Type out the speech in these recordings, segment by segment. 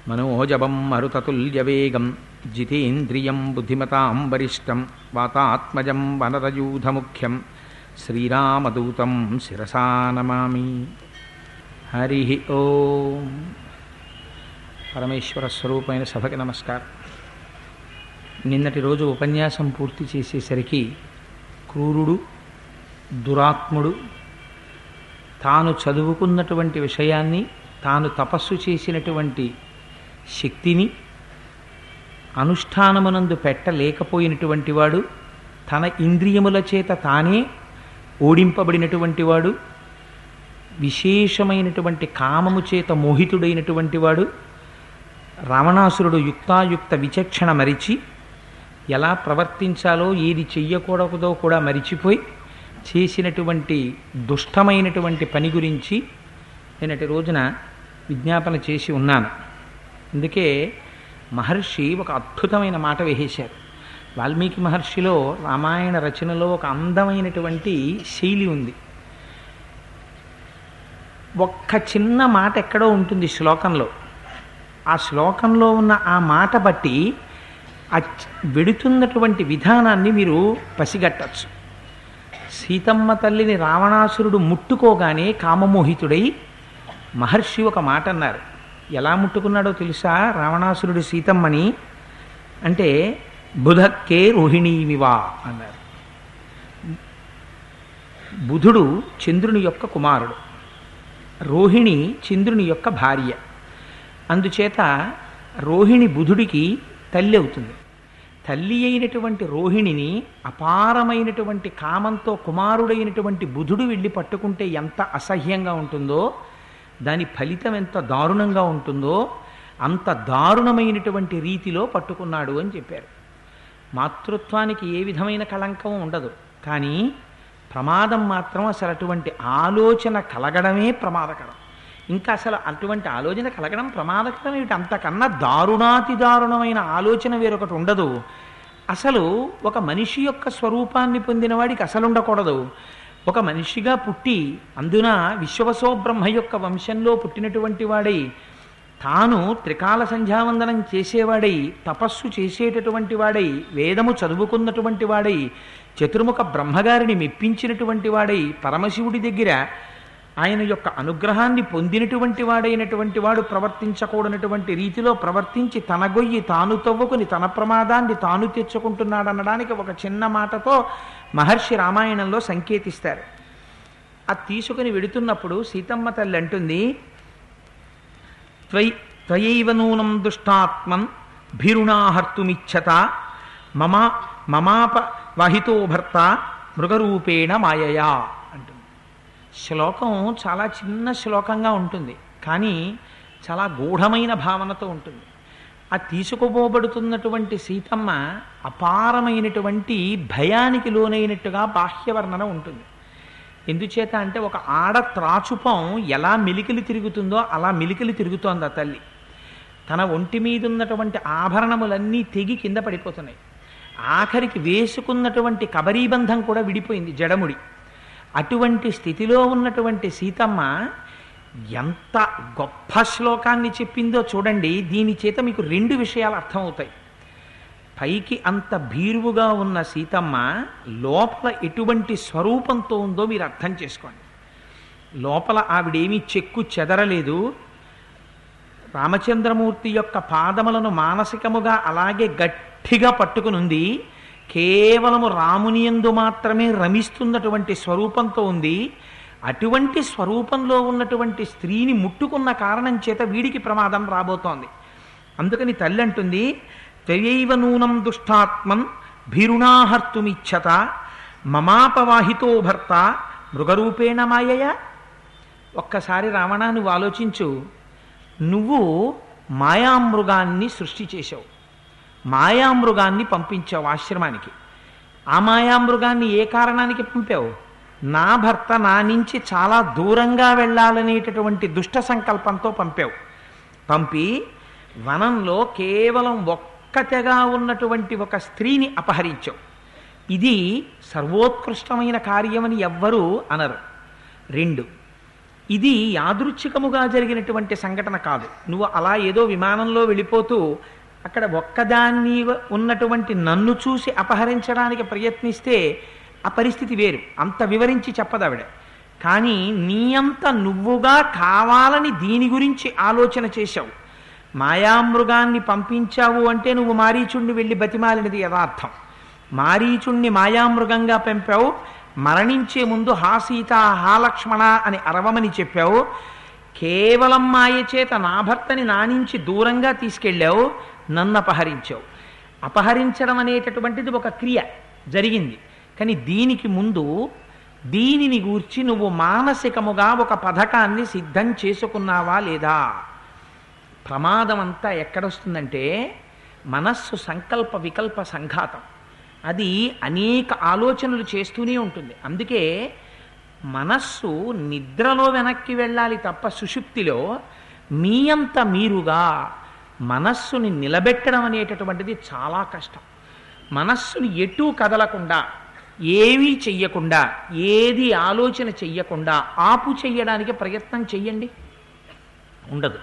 మనోజవం మరుతతుల్యవేగం జితేంద్రియం బుద్ధిమతాం వరిష్టం వాతాత్మజం వనరయూధముఖ్యం శ్రీరామదూతం శిరసా నమామి హరి ఓం పరమేశ్వర స్వరూపమైన సభకి నమస్కారం నిన్నటి రోజు ఉపన్యాసం పూర్తి చేసేసరికి క్రూరుడు దురాత్ముడు తాను చదువుకున్నటువంటి విషయాన్ని తాను తపస్సు చేసినటువంటి శక్తిని అనుష్ఠానమునందు పెట్టలేకపోయినటువంటి వాడు తన ఇంద్రియముల చేత తానే ఓడింపబడినటువంటి వాడు విశేషమైనటువంటి కామము చేత మోహితుడైనటువంటి వాడు రావణాసురుడు యుక్తాయుక్త విచక్షణ మరిచి ఎలా ప్రవర్తించాలో ఏది చెయ్యకూడదో కూడా మరిచిపోయి చేసినటువంటి దుష్టమైనటువంటి పని గురించి నిన్నటి రోజున విజ్ఞాపన చేసి ఉన్నాను అందుకే మహర్షి ఒక అద్భుతమైన మాట వేసేశారు వాల్మీకి మహర్షిలో రామాయణ రచనలో ఒక అందమైనటువంటి శైలి ఉంది ఒక్క చిన్న మాట ఎక్కడో ఉంటుంది శ్లోకంలో ఆ శ్లోకంలో ఉన్న ఆ మాట బట్టి ఆ వెడుతున్నటువంటి విధానాన్ని మీరు పసిగట్టచ్చు సీతమ్మ తల్లిని రావణాసురుడు ముట్టుకోగానే కామమోహితుడై మహర్షి ఒక మాట అన్నారు ఎలా ముట్టుకున్నాడో తెలుసా రావణాసురుడు సీతమ్మని అంటే బుధక్కే రోహిణీమివా అన్నారు బుధుడు చంద్రుని యొక్క కుమారుడు రోహిణి చంద్రుని యొక్క భార్య అందుచేత రోహిణి బుధుడికి తల్లి అవుతుంది తల్లి అయినటువంటి రోహిణిని అపారమైనటువంటి కామంతో కుమారుడైనటువంటి బుధుడు వెళ్ళి పట్టుకుంటే ఎంత అసహ్యంగా ఉంటుందో దాని ఫలితం ఎంత దారుణంగా ఉంటుందో అంత దారుణమైనటువంటి రీతిలో పట్టుకున్నాడు అని చెప్పారు మాతృత్వానికి ఏ విధమైన కళంకం ఉండదు కానీ ప్రమాదం మాత్రం అసలు అటువంటి ఆలోచన కలగడమే ప్రమాదకరం ఇంకా అసలు అటువంటి ఆలోచన కలగడం ప్రమాదకరం ఏమిటి అంతకన్నా దారుణాతి దారుణమైన ఆలోచన వేరొకటి ఉండదు అసలు ఒక మనిషి యొక్క స్వరూపాన్ని పొందిన వాడికి అసలు ఉండకూడదు ఒక మనిషిగా పుట్టి అందున విశ్వవసో బ్రహ్మ యొక్క వంశంలో పుట్టినటువంటి వాడై తాను త్రికాల సంధ్యావందనం చేసేవాడై తపస్సు చేసేటటువంటి వాడై వేదము చదువుకున్నటువంటి వాడై చతుర్ముఖ బ్రహ్మగారిని మెప్పించినటువంటి వాడై పరమశివుడి దగ్గర ఆయన యొక్క అనుగ్రహాన్ని పొందినటువంటి వాడైనటువంటి వాడు ప్రవర్తించకూడనటువంటి రీతిలో ప్రవర్తించి తన గొయ్యి తాను తవ్వుకుని తన ప్రమాదాన్ని తాను తెచ్చుకుంటున్నాడనడానికి ఒక చిన్న మాటతో మహర్షి రామాయణంలో సంకేతిస్తారు అది తీసుకుని వెడుతున్నప్పుడు సీతమ్మ తల్లి అంటుంది త్వయి త్వయైవ నూనం దుష్టాత్మన్ భీరుణాహర్తుమిచ్చత మమా మమాప వాహితో భర్త మృగరూపేణ మాయయా అంటుంది శ్లోకం చాలా చిన్న శ్లోకంగా ఉంటుంది కానీ చాలా గూఢమైన భావనతో ఉంటుంది ఆ తీసుకుపోబడుతున్నటువంటి సీతమ్మ అపారమైనటువంటి భయానికి లోనైనట్టుగా బాహ్యవర్ణన ఉంటుంది ఎందుచేత అంటే ఒక ఆడ త్రాచుపం ఎలా మిలికిలి తిరుగుతుందో అలా మిలికిలి తిరుగుతోంది ఆ తల్లి తన ఒంటి మీద ఉన్నటువంటి ఆభరణములన్నీ తెగి కింద పడిపోతున్నాయి ఆఖరికి వేసుకున్నటువంటి కబరీబంధం కూడా విడిపోయింది జడముడి అటువంటి స్థితిలో ఉన్నటువంటి సీతమ్మ ఎంత గొప్ప శ్లోకాన్ని చెప్పిందో చూడండి దీని చేత మీకు రెండు విషయాలు అర్థమవుతాయి పైకి అంత భీరువుగా ఉన్న సీతమ్మ లోపల ఎటువంటి స్వరూపంతో ఉందో మీరు అర్థం చేసుకోండి లోపల ఆవిడేమీ చెక్కు చెదరలేదు రామచంద్రమూర్తి యొక్క పాదములను మానసికముగా అలాగే గట్టిగా పట్టుకునుంది కేవలము రాముని ఎందు మాత్రమే రమిస్తున్నటువంటి స్వరూపంతో ఉంది అటువంటి స్వరూపంలో ఉన్నటువంటి స్త్రీని ముట్టుకున్న కారణం చేత వీడికి ప్రమాదం రాబోతోంది అందుకని తల్లి అంటుంది త్వయైవ నూనం దుష్టాత్మన్ భీరుణాహర్తుమిచ్చత మమాపవాహితో భర్త మృగరూపేణ మాయయ ఒక్కసారి రావణ నువ్వు ఆలోచించు నువ్వు మాయామృగాన్ని సృష్టి చేశావు మాయామృగాన్ని పంపించావు ఆశ్రమానికి ఆ మాయామృగాన్ని ఏ కారణానికి పంపావు నా భర్త నా నుంచి చాలా దూరంగా వెళ్ళాలనేటటువంటి దుష్ట సంకల్పంతో పంపావు పంపి వనంలో కేవలం ఒక్కతెగా ఉన్నటువంటి ఒక స్త్రీని అపహరించావు ఇది సర్వోత్కృష్టమైన కార్యమని ఎవ్వరూ అనరు రెండు ఇది యాదృచ్ఛికముగా జరిగినటువంటి సంఘటన కాదు నువ్వు అలా ఏదో విమానంలో వెళ్ళిపోతూ అక్కడ ఒక్కదాన్ని ఉన్నటువంటి నన్ను చూసి అపహరించడానికి ప్రయత్నిస్తే ఆ పరిస్థితి వేరు అంత వివరించి చెప్పదావిడ కానీ నీ అంత నువ్వుగా కావాలని దీని గురించి ఆలోచన చేశావు మాయామృగాన్ని పంపించావు అంటే నువ్వు మారీచుణ్ణి వెళ్ళి బతిమాలినది యథార్థం మారీచుణ్ణి మాయామృగంగా పెంపావు మరణించే ముందు హా సీత హా లక్ష్మణ అని అరవమని చెప్పావు కేవలం మాయ చేత నా భర్తని నా నుంచి దూరంగా తీసుకెళ్ళావు నన్ను అపహరించావు అపహరించడం అనేటటువంటిది ఒక క్రియ జరిగింది కానీ దీనికి ముందు దీనిని గూర్చి నువ్వు మానసికముగా ఒక పథకాన్ని సిద్ధం చేసుకున్నావా లేదా ప్రమాదం అంతా ఎక్కడొస్తుందంటే మనస్సు సంకల్ప వికల్ప సంఘాతం అది అనేక ఆలోచనలు చేస్తూనే ఉంటుంది అందుకే మనస్సు నిద్రలో వెనక్కి వెళ్ళాలి తప్ప సుషుప్తిలో మీ అంత మీరుగా మనస్సుని నిలబెట్టడం అనేటటువంటిది చాలా కష్టం మనస్సుని ఎటూ కదలకుండా ఏమీ చెయ్యకుండా ఏది ఆలోచన చెయ్యకుండా ఆపు చెయ్యడానికి ప్రయత్నం చెయ్యండి ఉండదు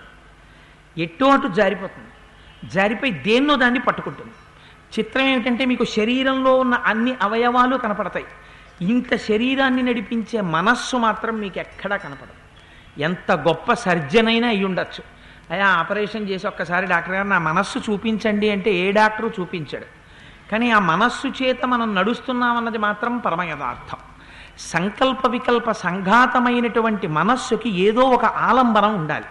ఎటో అటు జారిపోతుంది జారిపోయి దేన్నో దాన్ని పట్టుకుంటుంది చిత్రం ఏమిటంటే మీకు శరీరంలో ఉన్న అన్ని అవయవాలు కనపడతాయి ఇంత శరీరాన్ని నడిపించే మనస్సు మాత్రం మీకు ఎక్కడా కనపడదు ఎంత గొప్ప సర్జన్ అయినా అయి ఉండొచ్చు అయ్యా ఆపరేషన్ చేసి ఒక్కసారి డాక్టర్ గారు నా మనస్సు చూపించండి అంటే ఏ డాక్టరు చూపించాడు కానీ ఆ మనస్సు చేత మనం నడుస్తున్నామన్నది మాత్రం పరమ యథార్థం సంకల్ప వికల్ప సంఘాతమైనటువంటి మనస్సుకి ఏదో ఒక ఆలంబనం ఉండాలి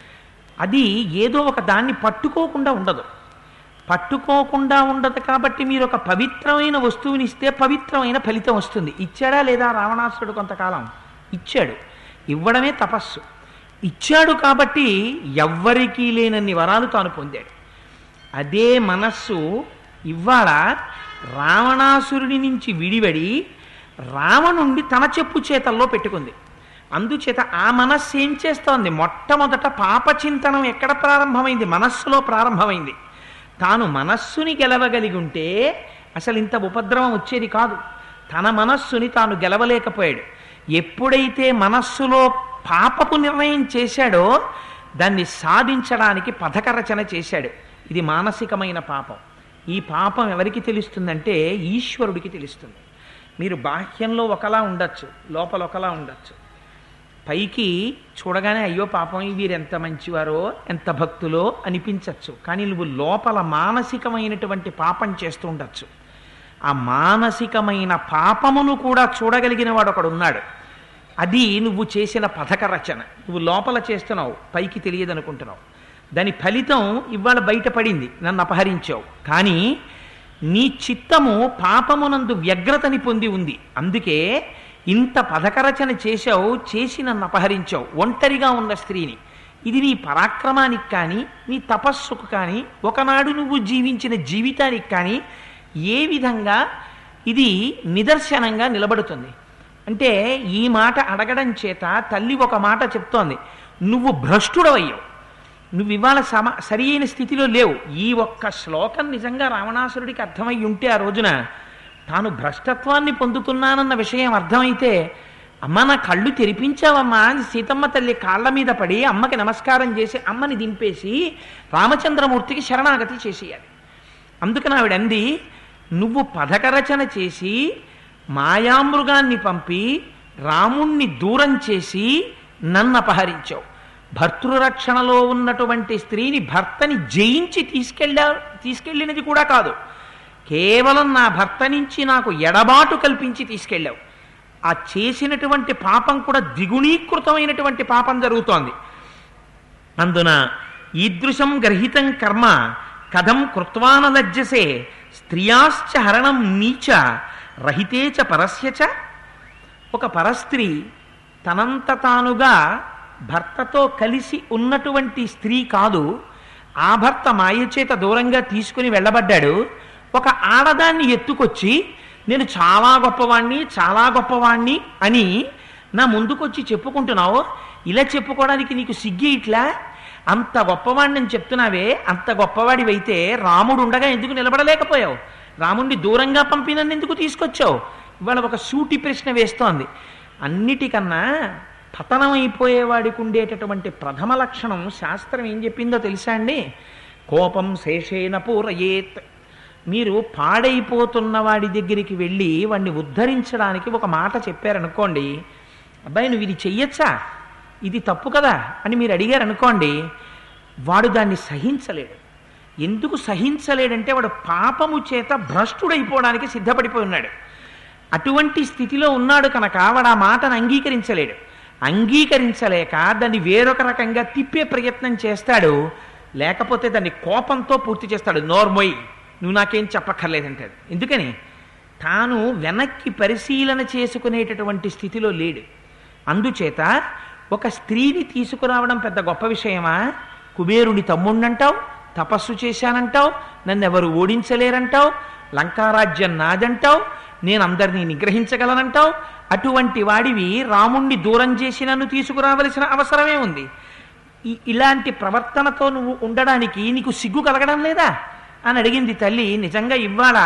అది ఏదో ఒక దాన్ని పట్టుకోకుండా ఉండదు పట్టుకోకుండా ఉండదు కాబట్టి మీరు ఒక పవిత్రమైన వస్తువుని ఇస్తే పవిత్రమైన ఫలితం వస్తుంది ఇచ్చాడా లేదా రావణాసురుడు కొంతకాలం ఇచ్చాడు ఇవ్వడమే తపస్సు ఇచ్చాడు కాబట్టి ఎవ్వరికీ లేనన్ని వరాలు తాను పొందాడు అదే మనస్సు ఇవాళ రావణాసురుడి నుంచి విడివడి రావణుండి తన చెప్పు చేతల్లో పెట్టుకుంది అందుచేత ఆ మనస్సు ఏం చేస్తోంది మొట్టమొదట పాపచింతనం ఎక్కడ ప్రారంభమైంది మనస్సులో ప్రారంభమైంది తాను మనస్సుని గెలవగలిగి ఉంటే అసలు ఇంత ఉపద్రవం వచ్చేది కాదు తన మనస్సుని తాను గెలవలేకపోయాడు ఎప్పుడైతే మనస్సులో పాపపు నిర్ణయం చేశాడో దాన్ని సాధించడానికి పథక రచన చేశాడు ఇది మానసికమైన పాపం ఈ పాపం ఎవరికి తెలుస్తుందంటే ఈశ్వరుడికి తెలుస్తుంది మీరు బాహ్యంలో ఒకలా ఉండొచ్చు లోపల ఒకలా ఉండొచ్చు పైకి చూడగానే అయ్యో పాపం వీరు ఎంత మంచివారో ఎంత భక్తులో అనిపించవచ్చు కానీ నువ్వు లోపల మానసికమైనటువంటి పాపం చేస్తూ ఉండొచ్చు ఆ మానసికమైన పాపమును కూడా చూడగలిగిన వాడు ఒకడు ఉన్నాడు అది నువ్వు చేసిన పథక రచన నువ్వు లోపల చేస్తున్నావు పైకి తెలియదు అనుకుంటున్నావు దాని ఫలితం ఇవాళ బయటపడింది నన్ను అపహరించావు కానీ నీ చిత్తము పాపమునందు వ్యగ్రతని పొంది ఉంది అందుకే ఇంత పథకరచన చేశావు చేసి నన్ను అపహరించావు ఒంటరిగా ఉన్న స్త్రీని ఇది నీ పరాక్రమానికి కానీ నీ తపస్సుకు కానీ ఒకనాడు నువ్వు జీవించిన జీవితానికి కానీ ఏ విధంగా ఇది నిదర్శనంగా నిలబడుతుంది అంటే ఈ మాట అడగడం చేత తల్లి ఒక మాట చెప్తోంది నువ్వు భ్రష్టుడవయ్యావు నువ్వు ఇవాళ సమ సరి అయిన స్థితిలో లేవు ఈ ఒక్క శ్లోకం నిజంగా రావణాసురుడికి అర్థమై ఉంటే ఆ రోజున తాను భ్రష్టత్వాన్ని పొందుతున్నానన్న విషయం అర్థమైతే అమ్మ నా కళ్ళు తెరిపించావమ్మా అని సీతమ్మ తల్లి కాళ్ళ మీద పడి అమ్మకి నమస్కారం చేసి అమ్మని దింపేసి రామచంద్రమూర్తికి శరణాగతి చేసేయాలి అందుకని ఆవిడ అంది నువ్వు పథకరచన చేసి మాయామృగాన్ని పంపి రాముణ్ణి దూరం చేసి నన్ను అపహరించావు భర్తృరక్షణలో ఉన్నటువంటి స్త్రీని భర్తని జయించి తీసుకెళ్ళా తీసుకెళ్ళినది కూడా కాదు కేవలం నా భర్త నుంచి నాకు ఎడబాటు కల్పించి తీసుకెళ్ళావు ఆ చేసినటువంటి పాపం కూడా ద్విగుణీకృతమైనటువంటి పాపం జరుగుతోంది అందున ఈదృశం గ్రహితం కర్మ కథం కృత్వాన లజ్జసే స్త్రియాశ్చ హరణం నీచ రహితేచ పరస్యచ ఒక పరస్త్రీ తనంత తానుగా భర్తతో కలిసి ఉన్నటువంటి స్త్రీ కాదు ఆ భర్త మాయచేత దూరంగా తీసుకుని వెళ్ళబడ్డాడు ఒక ఆడదాన్ని ఎత్తుకొచ్చి నేను చాలా గొప్పవాణ్ణి చాలా గొప్పవాణ్ణి అని నా ముందుకొచ్చి చెప్పుకుంటున్నావు ఇలా చెప్పుకోవడానికి నీకు సిగ్గి ఇట్లా అంత గొప్పవాణ్ణి అని చెప్తున్నావే అంత గొప్పవాడివైతే రాముడు ఉండగా ఎందుకు నిలబడలేకపోయావు రాముణ్ణి దూరంగా పంపినన్ను ఎందుకు తీసుకొచ్చావు ఇవాళ ఒక సూటి ప్రశ్న వేస్తోంది అన్నిటికన్నా పతనమైపోయేవాడికి ఉండేటటువంటి ప్రథమ లక్షణం శాస్త్రం ఏం చెప్పిందో తెలుసా అండి కోపం శేషేన పూరయేత్ మీరు పాడైపోతున్న వాడి దగ్గరికి వెళ్ళి వాడిని ఉద్ధరించడానికి ఒక మాట చెప్పారనుకోండి అబ్బాయి నువ్వు ఇది చెయ్యొచ్చా ఇది తప్పు కదా అని మీరు అడిగారు అనుకోండి వాడు దాన్ని సహించలేడు ఎందుకు సహించలేడంటే వాడు పాపము చేత భ్రష్టుడైపోవడానికి సిద్ధపడిపోయి ఉన్నాడు అటువంటి స్థితిలో ఉన్నాడు కనుక వాడు ఆ మాటను అంగీకరించలేడు అంగీకరించలేక దాన్ని వేరొక రకంగా తిప్పే ప్రయత్నం చేస్తాడు లేకపోతే దాన్ని కోపంతో పూర్తి చేస్తాడు నోర్మొయ్ నువ్వు నాకేం చెప్పక్కర్లేదంటాడు ఎందుకని తాను వెనక్కి పరిశీలన చేసుకునేటటువంటి స్థితిలో లేడు అందుచేత ఒక స్త్రీని తీసుకురావడం పెద్ద గొప్ప విషయమా కుబేరుని తమ్ముణ్ణంటావు తపస్సు చేశానంటావు నన్ను ఎవరు ఓడించలేరంటావు లంకారాజ్యం నాదంటావు నేను అందరినీ నిగ్రహించగలనంటావు అటువంటి వాడివి రాముణ్ణి దూరం చేసి నన్ను తీసుకురావలసిన అవసరమే ఉంది ఈ ఇలాంటి ప్రవర్తనతో నువ్వు ఉండడానికి నీకు సిగ్గు కలగడం లేదా అని అడిగింది తల్లి నిజంగా ఇవాళ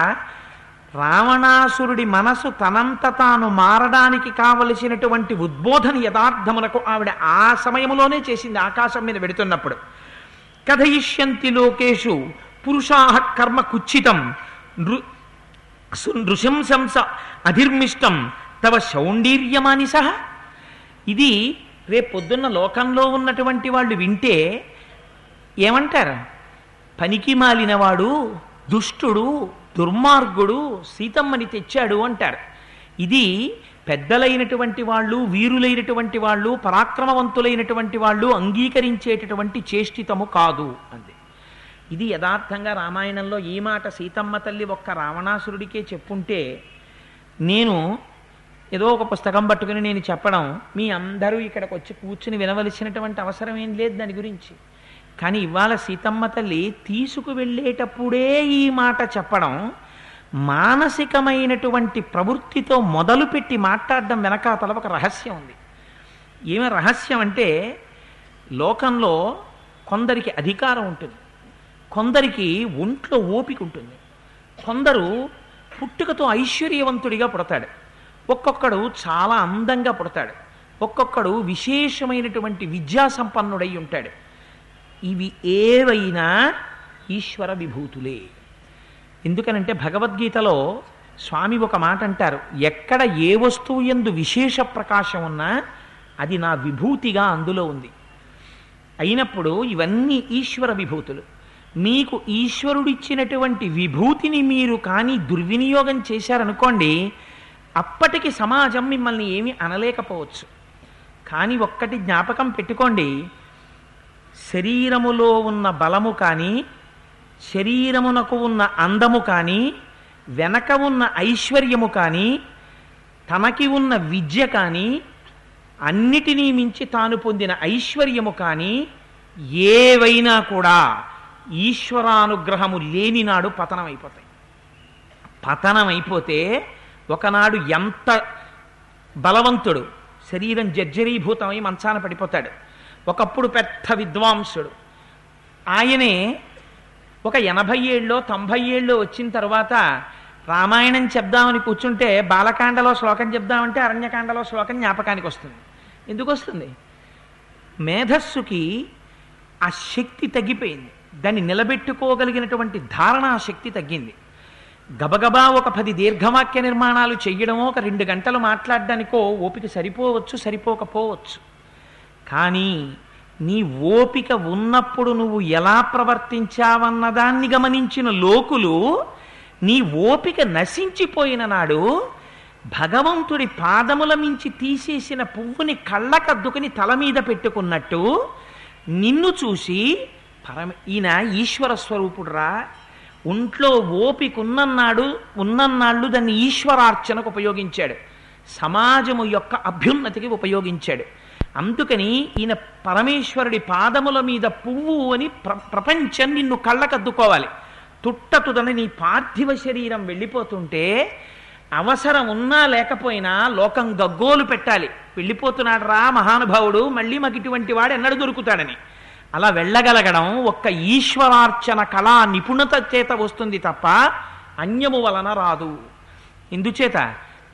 రావణాసురుడి మనసు తనంత తాను మారడానికి కావలసినటువంటి ఉద్బోధన యథార్థమునకు ఆవిడ ఆ సమయంలోనే చేసింది ఆకాశం మీద వెడుతున్నప్పుడు కథయిష్యంతి లోకేషు పురుషా కర్మ కుచ్చితం నృ సు- నృశంసంస అధిర్మిష్టం తవ శౌండీర్యమాని సహ ఇది రేపొద్దున్న లోకంలో ఉన్నటువంటి వాళ్ళు వింటే ఏమంటారు పనికి మాలినవాడు దుష్టుడు దుర్మార్గుడు సీతమ్మని తెచ్చాడు అంటారు ఇది పెద్దలైనటువంటి వాళ్ళు వీరులైనటువంటి వాళ్ళు పరాక్రమవంతులైనటువంటి వాళ్ళు అంగీకరించేటటువంటి చేష్టితము కాదు అంది ఇది యథార్థంగా రామాయణంలో ఈ మాట సీతమ్మ తల్లి ఒక్క రావణాసురుడికే చెప్పుంటే నేను ఏదో ఒక పుస్తకం పట్టుకుని నేను చెప్పడం మీ అందరూ ఇక్కడికి వచ్చి కూర్చుని వినవలసినటువంటి అవసరం ఏం లేదు దాని గురించి కానీ ఇవాళ సీతమ్మ తల్లి తీసుకువెళ్ళేటప్పుడే ఈ మాట చెప్పడం మానసికమైనటువంటి ప్రవృత్తితో మొదలుపెట్టి మాట్లాడడం వెనకాతల ఒక రహస్యం ఉంది ఏమి రహస్యం అంటే లోకంలో కొందరికి అధికారం ఉంటుంది కొందరికి ఒంట్లో ఓపిక ఉంటుంది కొందరు పుట్టుకతో ఐశ్వర్యవంతుడిగా పుడతాడు ఒక్కొక్కడు చాలా అందంగా పుడతాడు ఒక్కొక్కడు విశేషమైనటువంటి విద్యా సంపన్నుడై ఉంటాడు ఇవి ఏవైనా ఈశ్వర విభూతులే ఎందుకనంటే భగవద్గీతలో స్వామి ఒక మాట అంటారు ఎక్కడ ఏ వస్తువు ఎందు విశేష ప్రకాశం ఉన్నా అది నా విభూతిగా అందులో ఉంది అయినప్పుడు ఇవన్నీ ఈశ్వర విభూతులు మీకు ఈశ్వరుడిచ్చినటువంటి విభూతిని మీరు కానీ దుర్వినియోగం చేశారనుకోండి అప్పటికి సమాజం మిమ్మల్ని ఏమీ అనలేకపోవచ్చు కానీ ఒక్కటి జ్ఞాపకం పెట్టుకోండి శరీరములో ఉన్న బలము కానీ శరీరమునకు ఉన్న అందము కానీ వెనక ఉన్న ఐశ్వర్యము కానీ తనకి ఉన్న విద్య కానీ అన్నిటినీ మించి తాను పొందిన ఐశ్వర్యము కానీ ఏవైనా కూడా ఈశ్వరానుగ్రహము లేని నాడు పతనమైపోతాయి పతనమైపోతే ఒకనాడు ఎంత బలవంతుడు శరీరం జర్జరీభూతమై మంచాన పడిపోతాడు ఒకప్పుడు పెద్ద విద్వాంసుడు ఆయనే ఒక ఎనభై ఏళ్ళలో తొంభై ఏళ్ళు వచ్చిన తర్వాత రామాయణం చెప్దామని కూర్చుంటే బాలకాండలో శ్లోకం చెప్దామంటే అరణ్యకాండలో శ్లోకం జ్ఞాపకానికి వస్తుంది ఎందుకు వస్తుంది మేధస్సుకి ఆ శక్తి తగ్గిపోయింది దాన్ని నిలబెట్టుకోగలిగినటువంటి ధారణా శక్తి తగ్గింది గబగబా ఒక పది దీర్ఘవాక్య నిర్మాణాలు చెయ్యడమో ఒక రెండు గంటలు మాట్లాడడానికో ఓపిక సరిపోవచ్చు సరిపోకపోవచ్చు కానీ నీ ఓపిక ఉన్నప్పుడు నువ్వు ఎలా ప్రవర్తించావన్నదాన్ని గమనించిన లోకులు నీ ఓపిక నశించిపోయిన నాడు భగవంతుడి పాదముల మించి తీసేసిన పువ్వుని కళ్ళకద్దుకుని తల మీద పెట్టుకున్నట్టు నిన్ను చూసి పరమ ఈయన ఈశ్వర స్వరూపుడురా ఒంట్లో ఓపిక ఉన్నన్నాడు ఉన్నన్నాళ్ళు దాన్ని ఈశ్వరార్చనకు ఉపయోగించాడు సమాజము యొక్క అభ్యున్నతికి ఉపయోగించాడు అందుకని ఈయన పరమేశ్వరుడి పాదముల మీద పువ్వు అని ప్ర ప్రపంచం నిన్ను కళ్ళకద్దుకోవాలి తుట్టతుదని నీ పార్థివ శరీరం వెళ్ళిపోతుంటే అవసరం ఉన్నా లేకపోయినా లోకం గగ్గోలు పెట్టాలి వెళ్ళిపోతున్నాడు రా మహానుభావుడు మళ్ళీ మాకు ఇటువంటి వాడు ఎన్నడు దొరుకుతాడని అలా వెళ్ళగలగడం ఒక్క ఈశ్వరార్చన కళా నిపుణత చేత వస్తుంది తప్ప అన్యము వలన రాదు ఇందుచేత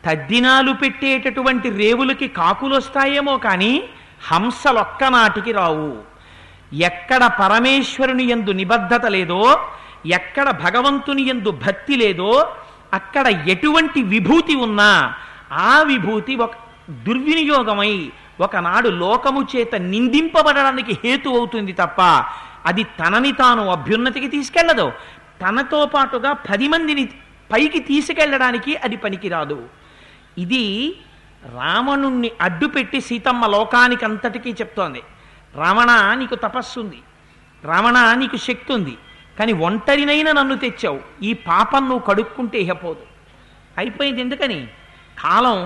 తద్దినాలు పెట్టేటటువంటి రేవులకి కాకులు వస్తాయేమో కానీ హంసలొక్కనాటికి రావు ఎక్కడ పరమేశ్వరుని ఎందు నిబద్ధత లేదో ఎక్కడ భగవంతుని ఎందు భక్తి లేదో అక్కడ ఎటువంటి విభూతి ఉన్నా ఆ విభూతి ఒక దుర్వినియోగమై ఒకనాడు లోకము చేత నిందింపబడడానికి హేతు అవుతుంది తప్ప అది తనని తాను అభ్యున్నతికి తీసుకెళ్ళదు తనతో పాటుగా పది మందిని పైకి తీసుకెళ్ళడానికి అది పనికిరాదు ఇది రావణుణ్ణి అడ్డుపెట్టి సీతమ్మ లోకానికి అంతటికీ చెప్తోంది రావణ నీకు తపస్సుంది రావణ నీకు శక్తి ఉంది కానీ ఒంటరినైనా నన్ను తెచ్చావు ఈ పాపం నువ్వు కడుక్కుంటే ఇహపోదు అయిపోయింది ఎందుకని కాలం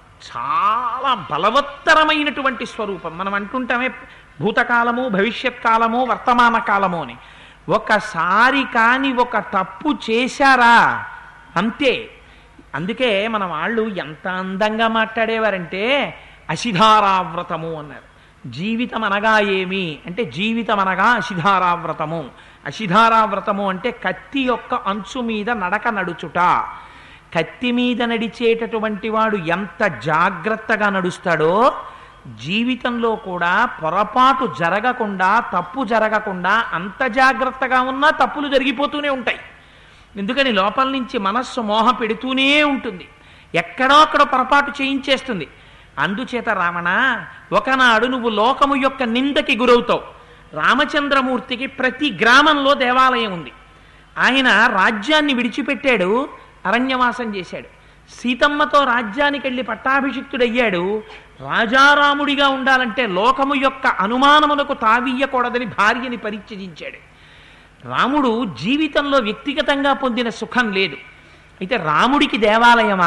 చాలా బలవత్తరమైనటువంటి స్వరూపం మనం అంటుంటామే భూతకాలము భవిష్యత్ కాలము వర్తమాన కాలము అని ఒకసారి కాని ఒక తప్పు చేశారా అంతే అందుకే మన వాళ్ళు ఎంత అందంగా మాట్లాడేవారంటే అశిధారావ్రతము అన్నారు జీవితం అనగా ఏమి అంటే జీవితం అనగా అశిధారావ్రతము అశిధారావ్రతము అంటే కత్తి యొక్క అంచు మీద నడక నడుచుట కత్తి మీద నడిచేటటువంటి వాడు ఎంత జాగ్రత్తగా నడుస్తాడో జీవితంలో కూడా పొరపాటు జరగకుండా తప్పు జరగకుండా అంత జాగ్రత్తగా ఉన్నా తప్పులు జరిగిపోతూనే ఉంటాయి ఎందుకని లోపల నుంచి మనస్సు మోహ పెడుతూనే ఉంటుంది ఎక్కడో అక్కడ పొరపాటు చేయించేస్తుంది అందుచేత రావణ ఒకనాడు నువ్వు లోకము యొక్క నిందకి గురవుతావు రామచంద్రమూర్తికి ప్రతి గ్రామంలో దేవాలయం ఉంది ఆయన రాజ్యాన్ని విడిచిపెట్టాడు అరణ్యవాసం చేశాడు సీతమ్మతో రాజ్యానికి వెళ్ళి పట్టాభిషిక్తుడయ్యాడు రాజారాముడిగా ఉండాలంటే లోకము యొక్క అనుమానములకు తావీయకూడదని భార్యని పరిత్యజించాడు రాముడు జీవితంలో వ్యక్తిగతంగా పొందిన సుఖం లేదు అయితే రాముడికి దేవాలయమా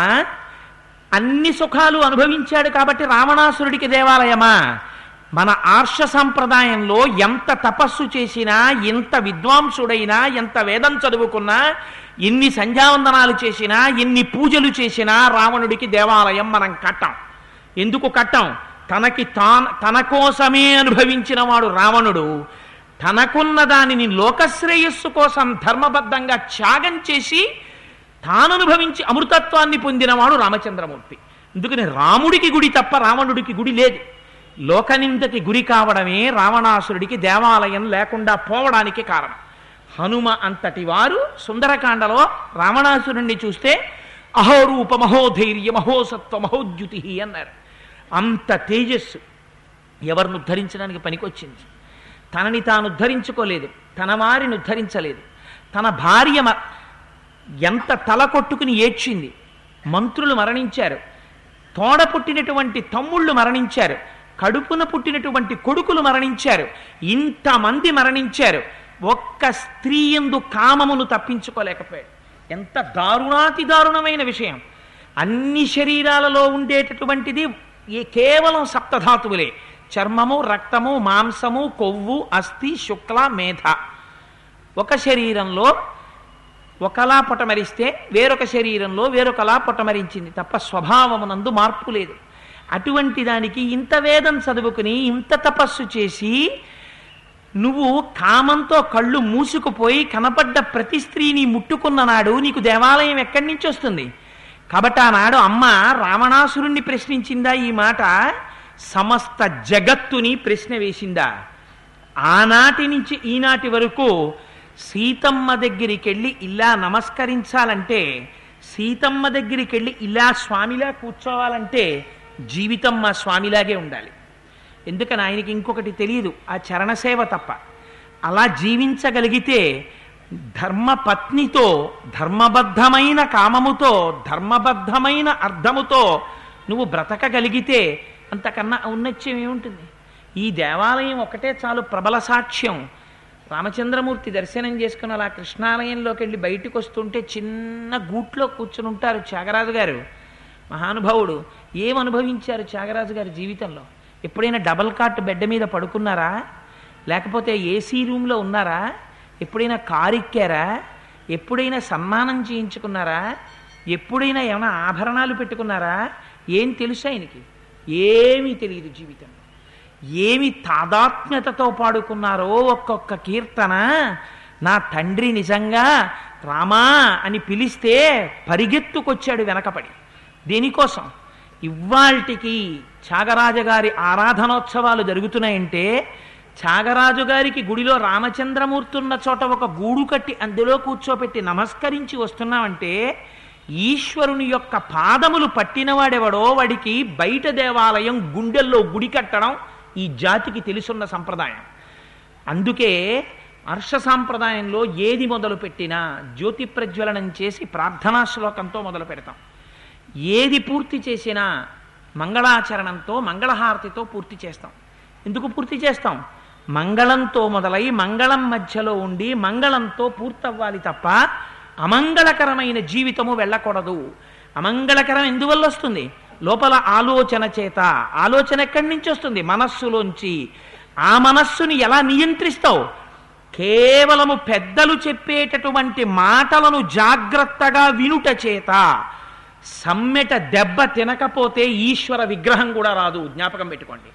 అన్ని సుఖాలు అనుభవించాడు కాబట్టి రావణాసురుడికి దేవాలయమా మన ఆర్ష సంప్రదాయంలో ఎంత తపస్సు చేసినా ఎంత విద్వాంసుడైనా ఎంత వేదం చదువుకున్నా ఎన్ని సంధ్యావందనాలు చేసినా ఎన్ని పూజలు చేసినా రావణుడికి దేవాలయం మనం కట్టాం ఎందుకు కట్టాం తనకి తాన్ తన కోసమే అనుభవించిన వాడు రావణుడు తనకున్న దానిని లోకశ్రేయస్సు కోసం ధర్మబద్ధంగా త్యాగం చేసి తాను అనుభవించి అమృతత్వాన్ని పొందినవాడు రామచంద్రమూర్తి అందుకని రాముడికి గుడి తప్ప రావణుడికి గుడి లేదు లోకనిందకి గురి కావడమే రావణాసురుడికి దేవాలయం లేకుండా పోవడానికి కారణం హనుమ అంతటి వారు సుందరకాండలో రావణాసురుణ్ణి చూస్తే అహోరూప మహోధైర్య మహోసత్వ మహోద్యుతి అన్నారు అంత తేజస్సు ఎవరిని ఉద్ధరించడానికి పనికొచ్చింది తనని తాను ఉద్ధరించుకోలేదు తన వారిని ఉద్ధరించలేదు తన భార్య మ- ఎంత తల కొట్టుకుని ఏడ్చింది మంత్రులు మరణించారు తోడ పుట్టినటువంటి తమ్ముళ్ళు మరణించారు కడుపున పుట్టినటువంటి కొడుకులు మరణించారు ఇంతమంది మరణించారు ఒక్క స్త్రీ ఎందు కామమును తప్పించుకోలేకపోయాడు ఎంత దారుణాతి దారుణమైన విషయం అన్ని శరీరాలలో ఉండేటటువంటిది ఈ కేవలం సప్తధాతువులే చర్మము రక్తము మాంసము కొవ్వు అస్థి శుక్ల మేధ ఒక శరీరంలో ఒకలా పొటమరిస్తే వేరొక శరీరంలో వేరొకలా పొటమరించింది తప్ప స్వభావమునందు మార్పు లేదు అటువంటి దానికి ఇంత వేదం చదువుకుని ఇంత తపస్సు చేసి నువ్వు కామంతో కళ్ళు మూసుకుపోయి కనపడ్డ ప్రతి స్త్రీని ముట్టుకున్న నాడు నీకు దేవాలయం ఎక్కడి నుంచి వస్తుంది కాబట్టి ఆనాడు అమ్మ రావణాసురుణ్ణి ప్రశ్నించిందా ఈ మాట సమస్త జగత్తుని ప్రశ్న వేసిందా ఆనాటి నుంచి ఈనాటి వరకు సీతమ్మ దగ్గరికి వెళ్ళి ఇలా నమస్కరించాలంటే సీతమ్మ దగ్గరికి వెళ్ళి ఇలా స్వామిలా కూర్చోవాలంటే జీవితం మా స్వామిలాగే ఉండాలి ఎందుకని ఆయనకి ఇంకొకటి తెలియదు ఆ చరణసేవ తప్ప అలా జీవించగలిగితే ధర్మపత్నితో ధర్మబద్ధమైన కామముతో ధర్మబద్ధమైన అర్థముతో నువ్వు బ్రతకగలిగితే అంతకన్నా ఔన్నత్యం ఏముంటుంది ఈ దేవాలయం ఒకటే చాలు ప్రబల సాక్ష్యం రామచంద్రమూర్తి దర్శనం చేసుకుని అలా కృష్ణాలయంలోకి వెళ్ళి బయటకు వస్తుంటే చిన్న గూట్లో కూర్చుని ఉంటారు త్యాగరాజు గారు మహానుభావుడు ఏం అనుభవించారు త్యాగరాజు గారి జీవితంలో ఎప్పుడైనా డబల్ కాట్ బెడ్ మీద పడుకున్నారా లేకపోతే ఏసీ రూమ్లో ఉన్నారా ఎప్పుడైనా కారు ఎక్కారా ఎప్పుడైనా సన్మానం చేయించుకున్నారా ఎప్పుడైనా ఏమైనా ఆభరణాలు పెట్టుకున్నారా ఏం తెలుసు ఆయనకి ఏమీ తెలియదు జీవితంలో ఏమి తాదాత్మ్యతతో పాడుకున్నారో ఒక్కొక్క కీర్తన నా తండ్రి నిజంగా రామా అని పిలిస్తే పరిగెత్తుకొచ్చాడు వెనకపడి దేనికోసం ఇవాల్టికి త్యాగరాజ గారి ఆరాధనోత్సవాలు జరుగుతున్నాయంటే త్యాగరాజు గారికి గుడిలో రామచంద్రమూర్తి ఉన్న చోట ఒక గూడు కట్టి అందులో కూర్చోపెట్టి నమస్కరించి వస్తున్నామంటే ఈశ్వరుని యొక్క పాదములు పట్టినవాడెవడో వాడికి బయట దేవాలయం గుండెల్లో గుడి కట్టడం ఈ జాతికి తెలుసున్న సంప్రదాయం అందుకే హర్ష సాంప్రదాయంలో ఏది మొదలు పెట్టినా జ్యోతి ప్రజ్వలనం చేసి ప్రార్థనా శ్లోకంతో మొదలు పెడతాం ఏది పూర్తి చేసినా మంగళాచరణంతో మంగళహారతితో పూర్తి చేస్తాం ఎందుకు పూర్తి చేస్తాం మంగళంతో మొదలై మంగళం మధ్యలో ఉండి మంగళంతో పూర్తవ్వాలి తప్ప అమంగళకరమైన జీవితము వెళ్ళకూడదు అమంగళకరం ఎందువల్ల వస్తుంది లోపల ఆలోచన చేత ఆలోచన ఎక్కడి నుంచి వస్తుంది మనస్సులోంచి ఆ మనస్సుని ఎలా నియంత్రిస్తావు కేవలము పెద్దలు చెప్పేటటువంటి మాటలను జాగ్రత్తగా వినుట చేత సమ్మెట దెబ్బ తినకపోతే ఈశ్వర విగ్రహం కూడా రాదు జ్ఞాపకం పెట్టుకోండి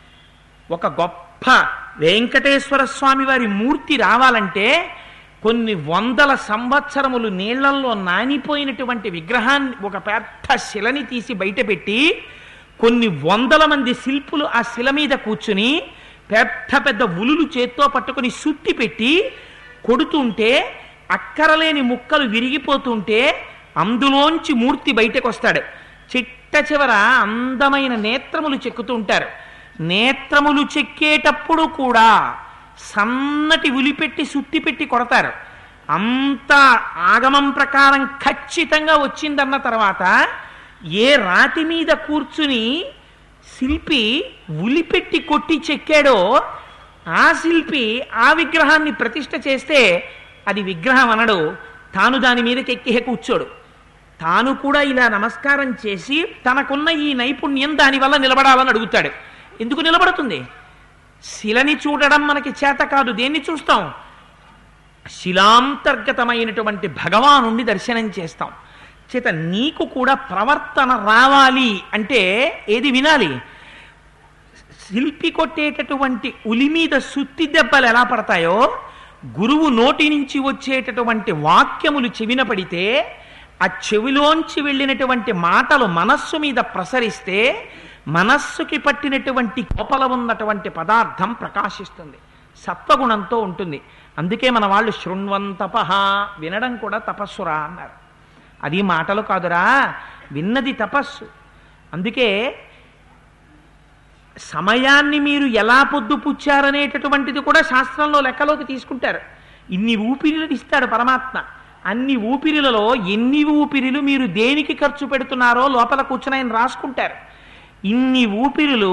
ఒక గొప్ప వెంకటేశ్వర స్వామి వారి మూర్తి రావాలంటే కొన్ని వందల సంవత్సరములు నీళ్లల్లో నానిపోయినటువంటి విగ్రహాన్ని ఒక పెద్ద శిలని తీసి బయటపెట్టి కొన్ని వందల మంది శిల్పులు ఆ శిల మీద కూర్చుని పెద్ద పెద్ద ఉలులు చేత్తో పట్టుకొని సుత్తి పెట్టి కొడుతుంటే అక్కరలేని ముక్కలు విరిగిపోతుంటే అందులోంచి మూర్తి బయటకు వస్తాడు చిట్ట చివర అందమైన నేత్రములు చెక్కుతూ ఉంటారు నేత్రములు చెక్కేటప్పుడు కూడా సన్నటి ఉలిపెట్టి సుత్తి పెట్టి కొడతారు అంత ఆగమం ప్రకారం ఖచ్చితంగా వచ్చిందన్న తర్వాత ఏ రాతి మీద కూర్చుని శిల్పి ఉలిపెట్టి కొట్టి చెక్కాడో ఆ శిల్పి ఆ విగ్రహాన్ని ప్రతిష్ఠ చేస్తే అది విగ్రహం అనడు తాను దాని మీదకి ఎక్కి కూర్చోడు తాను కూడా ఇలా నమస్కారం చేసి తనకున్న ఈ నైపుణ్యం దానివల్ల నిలబడాలని అడుగుతాడు ఎందుకు నిలబడుతుంది శిలని చూడడం మనకి చేత కాదు దేన్ని చూస్తాం శిలాంతర్గతమైనటువంటి భగవానుణ్ణి దర్శనం చేస్తాం చేత నీకు కూడా ప్రవర్తన రావాలి అంటే ఏది వినాలి శిల్పి కొట్టేటటువంటి ఉలి మీద సుత్తి దెబ్బలు ఎలా పడతాయో గురువు నోటి నుంచి వచ్చేటటువంటి వాక్యములు చెవిన పడితే ఆ చెవిలోంచి వెళ్ళినటువంటి మాటలు మనస్సు మీద ప్రసరిస్తే మనస్సుకి పట్టినటువంటి కోపల ఉన్నటువంటి పదార్థం ప్రకాశిస్తుంది సత్వగుణంతో ఉంటుంది అందుకే మన వాళ్ళు శృణ్వంతపహ వినడం కూడా తపస్సురా అన్నారు అది మాటలు కాదురా విన్నది తపస్సు అందుకే సమయాన్ని మీరు ఎలా పొద్దుపుచ్చారనేటటువంటిది కూడా శాస్త్రంలో లెక్కలోకి తీసుకుంటారు ఇన్ని ఊపిరిలు ఇస్తాడు పరమాత్మ అన్ని ఊపిరిలలో ఎన్ని ఊపిరిలు మీరు దేనికి ఖర్చు పెడుతున్నారో లోపల కూర్చుని ఆయన రాసుకుంటారు ఇన్ని ఊపిరులు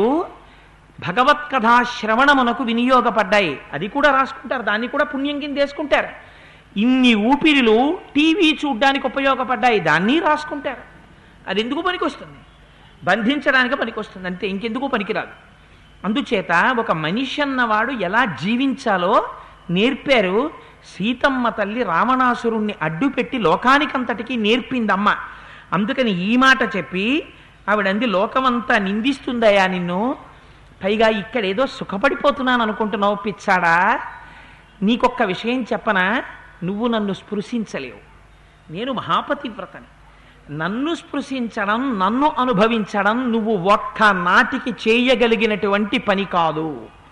భగవత్కథా శ్రవణమునకు వినియోగపడ్డాయి అది కూడా రాసుకుంటారు దాన్ని కూడా పుణ్యం కింద వేసుకుంటారు ఇన్ని ఊపిరిలు టీవీ చూడ్డానికి ఉపయోగపడ్డాయి దాన్ని రాసుకుంటారు అది ఎందుకు పనికొస్తుంది బంధించడానికి పనికొస్తుంది అంతే ఇంకెందుకు పనికిరాదు అందుచేత ఒక మనిషి అన్నవాడు ఎలా జీవించాలో నేర్పారు సీతమ్మ తల్లి రావణాసురుణ్ణి అడ్డుపెట్టి లోకానికంతటికి నేర్పిందమ్మ అందుకని ఈ మాట చెప్పి ఆవిడంది లోకమంతా నిందిస్తుందయా నిన్ను పైగా ఇక్కడ ఏదో సుఖపడిపోతున్నాను అనుకుంటున్నావు పిచ్చాడా నీకొక్క విషయం చెప్పనా నువ్వు నన్ను స్పృశించలేవు నేను మహాపతివ్రతని నన్ను స్పృశించడం నన్ను అనుభవించడం నువ్వు ఒక్క నాటికి చేయగలిగినటువంటి పని కాదు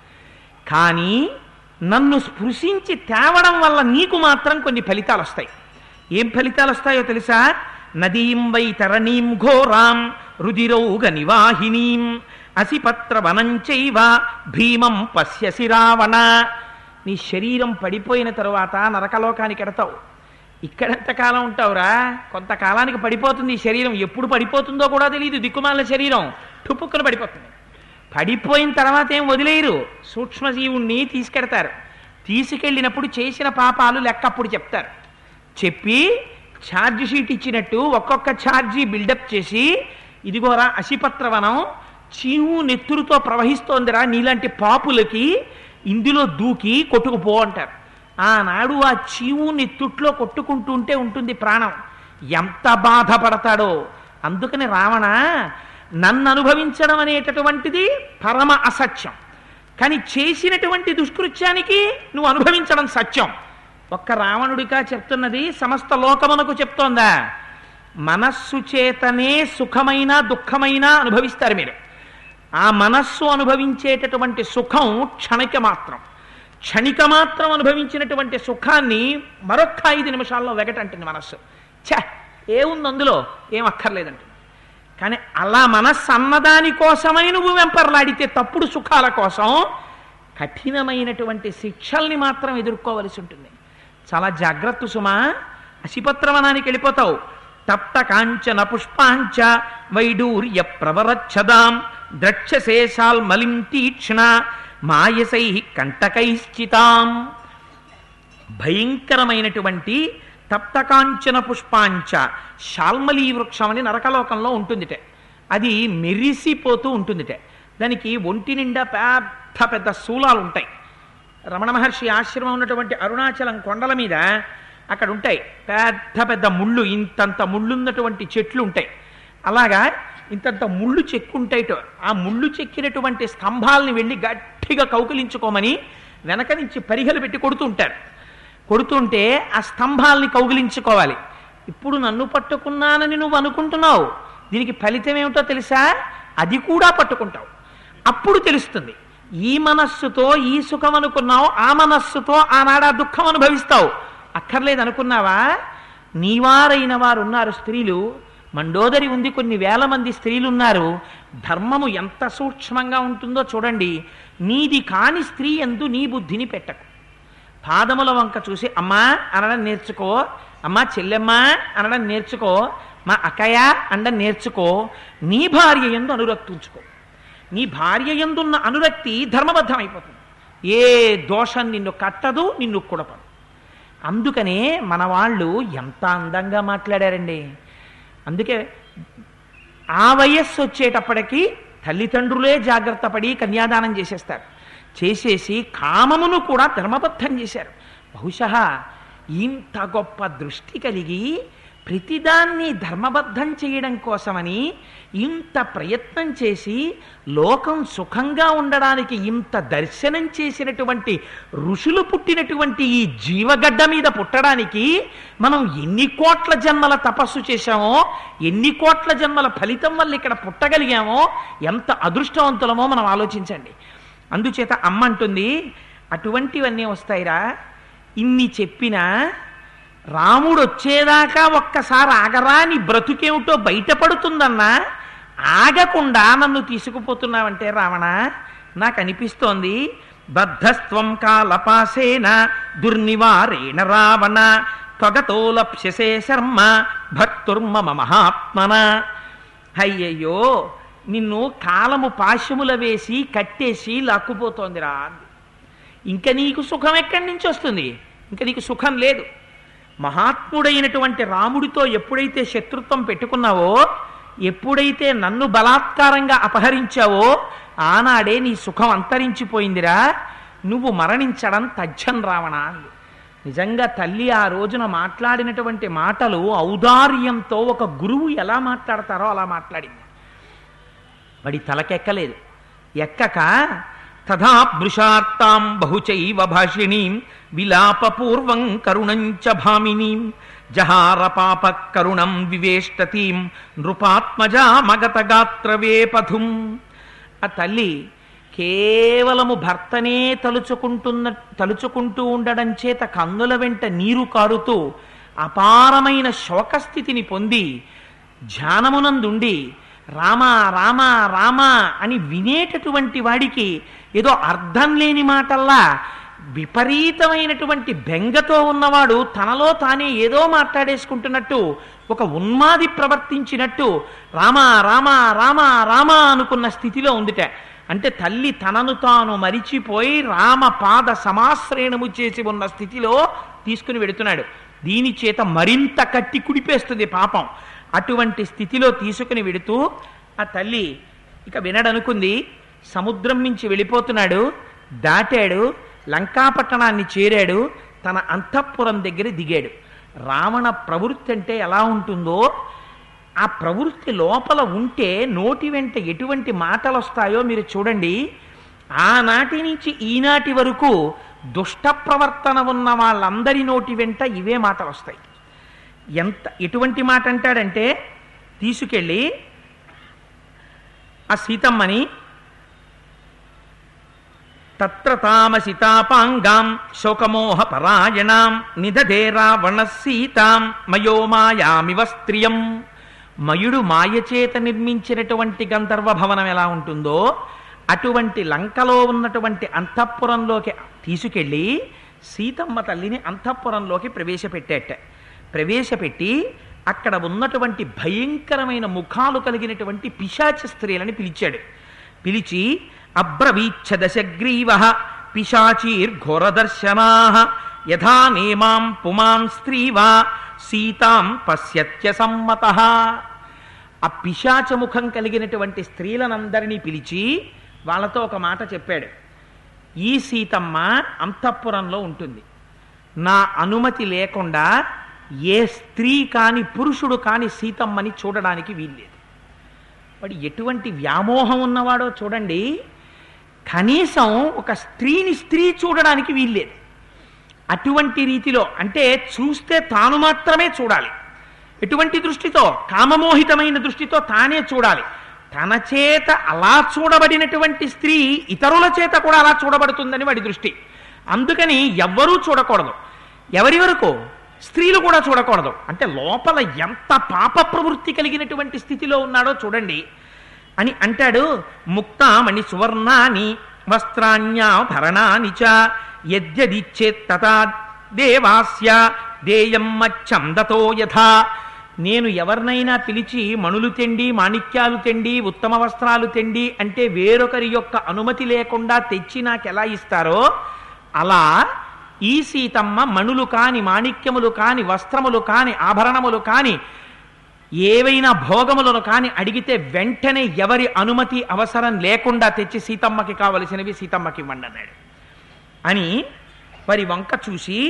కానీ నన్ను స్పృశించి తేవడం వల్ల నీకు మాత్రం కొన్ని ఫలితాలు వస్తాయి ఏం ఫలితాలు వస్తాయో తెలుసా నదీం వై తరణీం ఘోరాం రుదిరౌగ నివాహినీం అసిపత్ర వనంచైవ భీమం పశ్యసి రావణ నీ శరీరం పడిపోయిన తరువాత నరకలోకానికి ఎడతావు ఇక్కడెంతకాలం ఉంటావురా కొంతకాలానికి పడిపోతుంది ఈ శరీరం ఎప్పుడు పడిపోతుందో కూడా తెలియదు దిక్కుమాలిన శరీరం టుపుక్కున పడిపోతుంది పడిపోయిన తర్వాత ఏం వదిలేయరు సూక్ష్మజీవుణ్ణి తీసుకెడతారు తీసుకెళ్ళినప్పుడు చేసిన పాపాలు లెక్క అప్పుడు చెప్తారు చెప్పి ఛార్జ్ షీట్ ఇచ్చినట్టు ఒక్కొక్క ఛార్జీ బిల్డప్ చేసి ఇదిగోరా అసిపత్రవనం చీము నెత్తురుతో ప్రవహిస్తోందిరా నీలాంటి పాపులకి ఇందులో దూకి కొట్టుకుపో అంటారు ఆనాడు ఆ చీము నెత్తుట్లో కొట్టుకుంటుంటే ఉంటుంది ప్రాణం ఎంత బాధపడతాడో అందుకని రావణ నన్ను అనుభవించడం అనేటటువంటిది పరమ అసత్యం కానీ చేసినటువంటి దుష్కృత్యానికి నువ్వు అనుభవించడం సత్యం ఒక్క రావణుడిగా చెప్తున్నది సమస్త లోకమునకు చెప్తోందా మనస్సు చేతనే సుఖమైన దుఃఖమైన అనుభవిస్తారు మీరు ఆ మనస్సు అనుభవించేటటువంటి సుఖం క్షణిక మాత్రం క్షణిక మాత్రం అనుభవించినటువంటి సుఖాన్ని మరొక్క ఐదు నిమిషాల్లో వెగటంటుంది మనస్సు ఛ ఏముంది అందులో ఏం అక్కర్లేదంటుంది కానీ అలా మనస్సు అన్నదాని కోసమని నువ్వు వెంపర్లాడితే తప్పుడు సుఖాల కోసం కఠినమైనటువంటి శిక్షల్ని మాత్రం ఎదుర్కోవలసి ఉంటుంది చాలా జాగ్రత్త సుమా అసిపత్రవనానికి వెళ్ళిపోతావు తప్త కాంచన పుష్పాంచ వైడూర్య ప్రవరచ్చదాం ద్రక్షశేషాల్ మలిం తీక్ష్ణ మాయసై కంటకైశ్చితాం భయంకరమైనటువంటి తప్తకాంచన పుష్పాంచ శాల్మలీ వృక్షం అని నరకలోకంలో ఉంటుందిట అది మెరిసిపోతూ ఉంటుందిట దానికి ఒంటి నిండా పెద్ద పెద్ద శూలాలు ఉంటాయి రమణ మహర్షి ఆశ్రమం ఉన్నటువంటి అరుణాచలం కొండల మీద అక్కడ ఉంటాయి పెద్ద పెద్ద ముళ్ళు ఇంతంత ముళ్ళున్నటువంటి చెట్లు ఉంటాయి అలాగా ఇంతంత ముళ్ళు చెక్కుంటాయిట ఆ ముళ్ళు చెక్కినటువంటి స్తంభాలని వెళ్ళి గట్టిగా కౌకిలించుకోమని వెనక నుంచి పరిగలు పెట్టి కొడుతూ ఉంటారు కొడుతుంటే ఆ స్తంభాల్ని కౌగిలించుకోవాలి ఇప్పుడు నన్ను పట్టుకున్నానని నువ్వు అనుకుంటున్నావు దీనికి ఫలితం ఏమిటో తెలుసా అది కూడా పట్టుకుంటావు అప్పుడు తెలుస్తుంది ఈ మనస్సుతో ఈ సుఖం అనుకున్నావు ఆ మనస్సుతో ఆనాడు ఆ దుఃఖం అనుభవిస్తావు అక్కర్లేదు అనుకున్నావా నీవారైన వారు ఉన్నారు స్త్రీలు మండోదరి ఉంది కొన్ని వేల మంది స్త్రీలు ఉన్నారు ధర్మము ఎంత సూక్ష్మంగా ఉంటుందో చూడండి నీది కాని స్త్రీ ఎందు నీ బుద్ధిని పెట్టకు పాదముల వంక చూసి అమ్మా అనడం నేర్చుకో అమ్మా చెల్లెమ్మ అనడం నేర్చుకో మా అక్కయ్య అండం నేర్చుకో నీ భార్య ఎందు అనురక్తి ఉంచుకో నీ భార్య ఎందున్న అనురక్తి ధర్మబద్ధం అయిపోతుంది ఏ దోషం నిన్ను కట్టదు నిన్ను కుడపదు అందుకనే మన వాళ్ళు ఎంత అందంగా మాట్లాడారండి అందుకే ఆ వయస్సు వచ్చేటప్పటికి తల్లిదండ్రులే జాగ్రత్త పడి కన్యాదానం చేసేస్తారు చేసేసి కామమును కూడా ధర్మబద్ధం చేశారు బహుశా ఇంత గొప్ప దృష్టి కలిగి ప్రతిదాన్ని ధర్మబద్ధం చేయడం కోసమని ఇంత ప్రయత్నం చేసి లోకం సుఖంగా ఉండడానికి ఇంత దర్శనం చేసినటువంటి ఋషులు పుట్టినటువంటి ఈ జీవగడ్డ మీద పుట్టడానికి మనం ఎన్ని కోట్ల జన్మల తపస్సు చేశామో ఎన్ని కోట్ల జన్మల ఫలితం వల్ల ఇక్కడ పుట్టగలిగామో ఎంత అదృష్టవంతులమో మనం ఆలోచించండి అందుచేత అమ్మ అంటుంది అటువంటివన్నీ వస్తాయిరా ఇన్ని చెప్పినా రాముడు వచ్చేదాకా ఒక్కసారి ఆగరా నీ బ్రతుకేమిటో బయటపడుతుందన్నా ఆగకుండా నన్ను తీసుకుపోతున్నావంటే రావణ నాకు అనిపిస్తోంది బద్ధస్త్వం కాలపాసేన దుర్నివారేణ రావణ త్వగతో లప్స్యసే శర్మ భక్తుర్మమ మహాత్మన అయ్యయ్యో నిన్ను కాలము పాశముల వేసి కట్టేసి లాక్కుపోతోందిరా అంది ఇంకా నీకు సుఖం ఎక్కడి నుంచి వస్తుంది ఇంకా నీకు సుఖం లేదు మహాత్ముడైనటువంటి రాముడితో ఎప్పుడైతే శత్రుత్వం పెట్టుకున్నావో ఎప్పుడైతే నన్ను బలాత్కారంగా అపహరించావో ఆనాడే నీ సుఖం అంతరించిపోయిందిరా నువ్వు మరణించడం తజ్జం రావణ అంది నిజంగా తల్లి ఆ రోజున మాట్లాడినటువంటి మాటలు ఔదార్యంతో ఒక గురువు ఎలా మాట్లాడతారో అలా మాట్లాడింది వాడి తలకెక్కలేదు ఎక్కక తథా భృషార్తాం బహుచైవ భాషిణీం విలాపపూర్వం కరుణంచ భామినీం జహార పాప కరుణం వివేష్టతీం నృపాత్మజా మగత గాత్రవేపథుం ఆ తల్లి కేవలము భర్తనే తలుచుకుంటున్న తలుచుకుంటూ ఉండడం చేత కన్నుల వెంట నీరు కారుతూ అపారమైన శోకస్థితిని పొంది ధ్యానమునందుండి రామ రామ రామ అని వినేటటువంటి వాడికి ఏదో అర్థం లేని మాటల్లా విపరీతమైనటువంటి బెంగతో ఉన్నవాడు తనలో తానే ఏదో మాట్లాడేసుకుంటున్నట్టు ఒక ఉన్మాది ప్రవర్తించినట్టు రామ రామ రామ రామ అనుకున్న స్థితిలో ఉందిట అంటే తల్లి తనను తాను మరిచిపోయి రామ పాద సమాశ్రయణము చేసి ఉన్న స్థితిలో తీసుకుని వెడుతున్నాడు దీని చేత మరింత కట్టి కుడిపేస్తుంది పాపం అటువంటి స్థితిలో తీసుకుని వెడుతూ ఆ తల్లి ఇక వినడనుకుంది సముద్రం నుంచి వెళ్ళిపోతున్నాడు దాటాడు లంకాపట్టణాన్ని చేరాడు తన అంతఃపురం దగ్గర దిగాడు రావణ ప్రవృత్తి అంటే ఎలా ఉంటుందో ఆ ప్రవృత్తి లోపల ఉంటే నోటి వెంట ఎటువంటి మాటలు వస్తాయో మీరు చూడండి ఆనాటి నుంచి ఈనాటి వరకు దుష్ట ప్రవర్తన ఉన్న వాళ్ళందరి నోటి వెంట ఇవే మాటలు వస్తాయి ఎంత ఎటువంటి మాట అంటాడంటే తీసుకెళ్ళి ఆ సీతమ్మని తత్ర తామసితాపాంగాం శోకమోహ పరాయణాం నిదధే రావణ సీతాం మయో మాయామివ స్త్రియం మయుడు మాయచేత నిర్మించినటువంటి గంధర్వ భవనం ఎలా ఉంటుందో అటువంటి లంకలో ఉన్నటువంటి అంతఃపురంలోకి తీసుకెళ్ళి సీతమ్మ తల్లిని అంతఃపురంలోకి ప్రవేశపెట్టేట ప్రవేశపెట్టి అక్కడ ఉన్నటువంటి భయంకరమైన ముఖాలు కలిగినటువంటి పిశాచ స్త్రీలని పిలిచాడు పిలిచి అబ్రవీచ్ఛ దశగ్రీవ పిశాచీర్ఘోరదర్శనా యథా నేమాం పుమాం స్త్రీవా సీతాం పశ్యత్య సమ్మత ఆ పిశాచ ముఖం కలిగినటువంటి స్త్రీలనందరినీ పిలిచి వాళ్ళతో ఒక మాట చెప్పాడు ఈ సీతమ్మ అంతఃపురంలో ఉంటుంది నా అనుమతి లేకుండా ఏ స్త్రీ కాని పురుషుడు కాని సీతమ్మని చూడడానికి వీల్లేదు వాడు ఎటువంటి వ్యామోహం ఉన్నవాడో చూడండి కనీసం ఒక స్త్రీని స్త్రీ చూడడానికి వీల్లేదు అటువంటి రీతిలో అంటే చూస్తే తాను మాత్రమే చూడాలి ఎటువంటి దృష్టితో కామమోహితమైన దృష్టితో తానే చూడాలి తన చేత అలా చూడబడినటువంటి స్త్రీ ఇతరుల చేత కూడా అలా చూడబడుతుందని వాడి దృష్టి అందుకని ఎవ్వరూ చూడకూడదు ఎవరి వరకు స్త్రీలు కూడా చూడకూడదు అంటే లోపల ఎంత పాప ప్రవృత్తి కలిగినటువంటి స్థితిలో ఉన్నాడో చూడండి అని అంటాడు ముక్తామణి సువర్ణాని వస్త్రాణ్యాభరణాని చ యద్యదిచ్చేత్ తథా దేవాస్య దేయం మచ్చందతో యథా నేను ఎవరినైనా పిలిచి మణులు తెండి మాణిక్యాలు తెండి ఉత్తమ వస్త్రాలు తెండి అంటే వేరొకరి యొక్క అనుమతి లేకుండా తెచ్చి నాకు ఎలా ఇస్తారో అలా ఈ సీతమ్మ మణులు కాని మాణిక్యములు కాని వస్త్రములు కాని ఆభరణములు కాని ఏవైనా భోగములను కాని అడిగితే వెంటనే ఎవరి అనుమతి అవసరం లేకుండా తెచ్చి సీతమ్మకి కావలసినవి సీతమ్మకి ఇవ్వండి అన్నాడు అని వారి వంక చూసి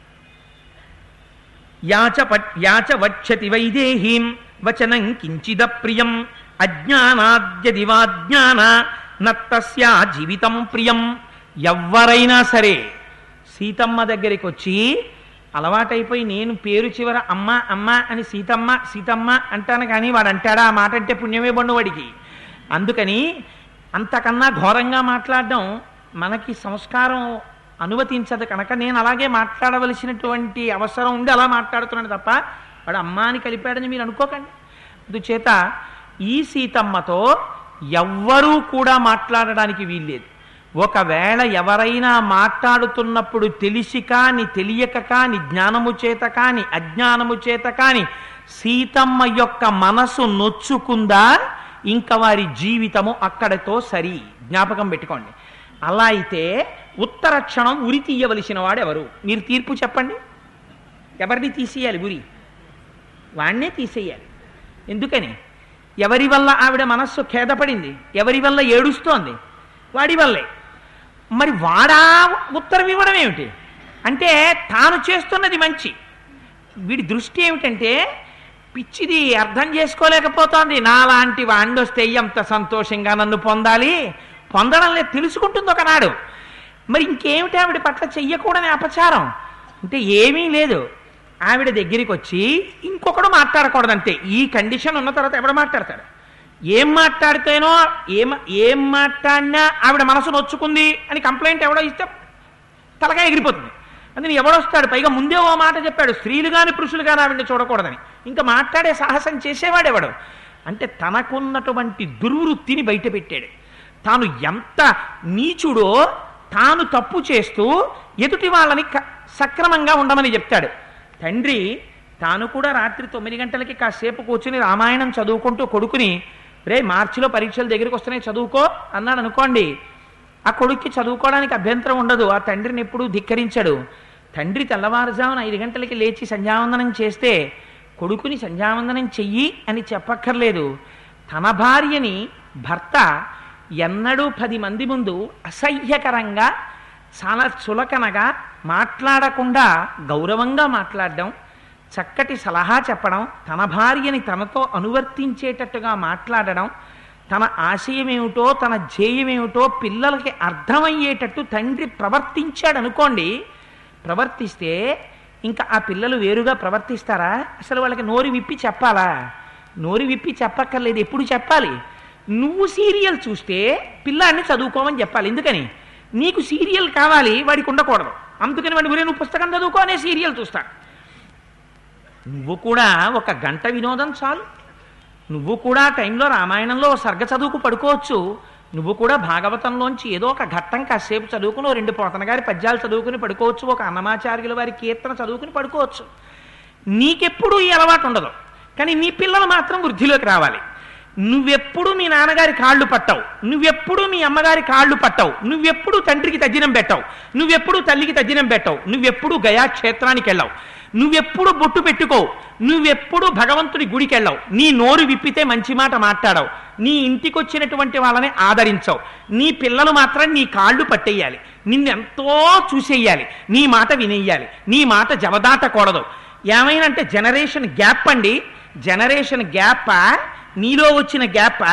యాచ పట్- యాచ వచ్చతి వైదేహీం వచనం కించిద ప్రియం అజ్ఞానాద్యది వాజ్ఞాన నత్తస్యా జీవితం ప్రియం ఎవ్వరైనా సరే సీతమ్మ దగ్గరికి వచ్చి అలవాటైపోయి నేను పేరు చివర అమ్మ అమ్మ అని సీతమ్మ సీతమ్మ అంటాను కానీ వాడు అంటాడా ఆ మాట అంటే పుణ్యమే బండు వాడికి అందుకని అంతకన్నా ఘోరంగా మాట్లాడడం మనకి సంస్కారం అనుమతించదు కనుక నేను అలాగే మాట్లాడవలసినటువంటి అవసరం ఉండి అలా మాట్లాడుతున్నాను తప్ప వాడు అమ్మ అని కలిపాడని మీరు అనుకోకండి అందుచేత ఈ సీతమ్మతో ఎవ్వరూ కూడా మాట్లాడడానికి వీల్లేదు ఒకవేళ ఎవరైనా మాట్లాడుతున్నప్పుడు తెలిసి కాని తెలియక కాని జ్ఞానము చేత కాని అజ్ఞానము చేత కాని సీతమ్మ యొక్క మనసు నొచ్చుకుందా ఇంకా వారి జీవితము అక్కడతో సరి జ్ఞాపకం పెట్టుకోండి అలా అయితే ఉత్తర క్షణం ఉరి తీయవలసిన వాడు ఎవరు మీరు తీర్పు చెప్పండి ఎవరిని తీసేయాలి ఉరి వాణ్ణే తీసేయాలి ఎందుకని ఎవరి వల్ల ఆవిడ మనస్సు ఖేదపడింది ఎవరి వల్ల ఏడుస్తోంది వాడి వల్లే మరి వాడా ఉత్తరం ఇవ్వడం ఏమిటి అంటే తాను చేస్తున్నది మంచి వీడి దృష్టి ఏమిటంటే పిచ్చిది అర్థం చేసుకోలేకపోతోంది నాలాంటి వాణ్ణి వస్తే ఎంత సంతోషంగా నన్ను పొందాలి పొందడం లేదు తెలుసుకుంటుంది ఒకనాడు మరి ఇంకేమిటి ఆవిడ పట్ల చెయ్యకూడని అపచారం అంటే ఏమీ లేదు ఆవిడ దగ్గరికి వచ్చి ఇంకొకడు మాట్లాడకూడదంతే ఈ కండిషన్ ఉన్న తర్వాత ఎవడు మాట్లాడతాడు ఏం మాట్లాడితేనో ఏం ఏం మాట్లాడినా ఆవిడ మనసు నొచ్చుకుంది అని కంప్లైంట్ ఎవడో ఇస్తే తలగా ఎగిరిపోతుంది అందుకని ఎవడొస్తాడు పైగా ముందే ఓ మాట చెప్పాడు స్త్రీలు కానీ పురుషులు కానీ ఆవిడని చూడకూడదని ఇంకా మాట్లాడే సాహసం చేసేవాడెవడు అంటే తనకున్నటువంటి దుర్వృత్తిని బయట పెట్టాడు తాను ఎంత నీచుడో తాను తప్పు చేస్తూ ఎదుటి వాళ్ళని క- సక్రమంగా ఉండమని చెప్తాడు తండ్రి తాను కూడా రాత్రి తొమ్మిది గంటలకి కాసేపు కూర్చుని రామాయణం చదువుకుంటూ కొడుకుని రే మార్చిలో పరీక్షలు దగ్గరికి వస్తున్నాయి చదువుకో అన్నాడు అనుకోండి ఆ కొడుక్కి చదువుకోవడానికి అభ్యంతరం ఉండదు ఆ తండ్రిని ఎప్పుడూ ధిక్కరించాడు తండ్రి తెల్లవారుజామున ఐదు గంటలకి లేచి సంధ్యావందనం చేస్తే కొడుకుని సంధ్యావందనం చెయ్యి అని చెప్పక్కర్లేదు తన భార్యని భర్త ఎన్నడూ పది మంది ముందు అసహ్యకరంగా చాలా చులకనగా మాట్లాడకుండా గౌరవంగా మాట్లాడడం చక్కటి సలహా చెప్పడం తన భార్యని తనతో అనువర్తించేటట్టుగా మాట్లాడడం తన ఆశయమేమిటో తన ధ్యేయమేమిటో పిల్లలకి అర్థమయ్యేటట్టు తండ్రి ప్రవర్తించాడు అనుకోండి ప్రవర్తిస్తే ఇంకా ఆ పిల్లలు వేరుగా ప్రవర్తిస్తారా అసలు వాళ్ళకి నోరు విప్పి చెప్పాలా నోరు విప్పి చెప్పక్కర్లేదు ఎప్పుడు చెప్పాలి నువ్వు సీరియల్ చూస్తే పిల్లాడిని చదువుకోమని చెప్పాలి ఎందుకని నీకు సీరియల్ కావాలి వాడికి ఉండకూడదు అందుకని వాడి గురి నువ్వు పుస్తకం చదువుకో అనే సీరియల్ చూస్తా నువ్వు కూడా ఒక గంట వినోదం చాలు నువ్వు కూడా ఆ టైంలో రామాయణంలో ఓ సర్గ చదువుకు పడుకోవచ్చు నువ్వు కూడా భాగవతంలోంచి ఏదో ఒక ఘట్టం కాసేపు చదువుకుని ఓ రెండు పోతన గారి పద్యాలు చదువుకుని పడుకోవచ్చు ఒక అన్నమాచార్యుల వారి కీర్తన చదువుకుని పడుకోవచ్చు నీకెప్పుడు ఈ అలవాటు ఉండదు కానీ నీ పిల్లలు మాత్రం వృద్ధిలోకి రావాలి నువ్వెప్పుడు మీ నాన్నగారి కాళ్ళు పట్టవు నువ్వెప్పుడు మీ అమ్మగారి కాళ్ళు పట్టవు నువ్వెప్పుడు తండ్రికి తజ్జినం పెట్టవు నువ్వెప్పుడు తల్లికి తజ్జినం పెట్టవు నువ్వెప్పుడు గయా క్షేత్రానికి వెళ్ళవు నువ్వెప్పుడు బొట్టు పెట్టుకోవు నువ్వెప్పుడు భగవంతుడి గుడికి వెళ్ళవు నీ నోరు విప్పితే మంచి మాట మాట్లాడవు నీ ఇంటికి వచ్చినటువంటి వాళ్ళని ఆదరించవు నీ పిల్లలు మాత్రం నీ కాళ్ళు పట్టేయాలి నిన్నెంతో చూసేయాలి నీ మాట వినేయాలి నీ మాట జవదాటకూడదు ఏమైనంటే జనరేషన్ గ్యాప్ అండి జనరేషన్ గ్యాపా నీలో వచ్చిన గ్యాపా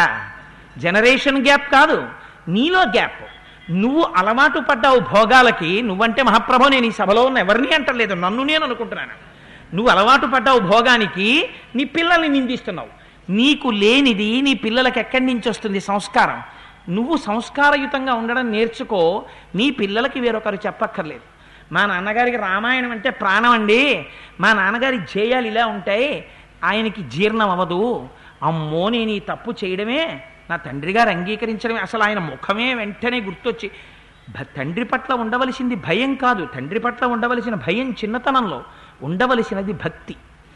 జనరేషన్ గ్యాప్ కాదు నీలో గ్యాప్ నువ్వు అలవాటు పడ్డావు భోగాలకి నువ్వంటే మహాప్రభు నేను ఈ సభలో ఉన్న ఎవరిని అంటలేదు నన్ను నేను అనుకుంటున్నాను నువ్వు అలవాటు పడ్డావు భోగానికి నీ పిల్లల్ని నిందిస్తున్నావు నీకు లేనిది నీ పిల్లలకి ఎక్కడి నుంచి వస్తుంది సంస్కారం నువ్వు సంస్కారయుతంగా ఉండడం నేర్చుకో నీ పిల్లలకి వేరొకరు చెప్పక్కర్లేదు మా నాన్నగారికి రామాయణం అంటే ప్రాణం అండి మా నాన్నగారి జేయాలు ఇలా ఉంటాయి ఆయనకి జీర్ణం అవ్వదు అమ్మో నేను ఈ తప్పు చేయడమే నా తండ్రి గారు అంగీకరించడమే అసలు ఆయన ముఖమే వెంటనే గుర్తొచ్చి భ- తండ్రి పట్ల ఉండవలసింది భయం కాదు తండ్రి పట్ల ఉండవలసిన భయం చిన్నతనంలో ఉండవలసినది భక్తి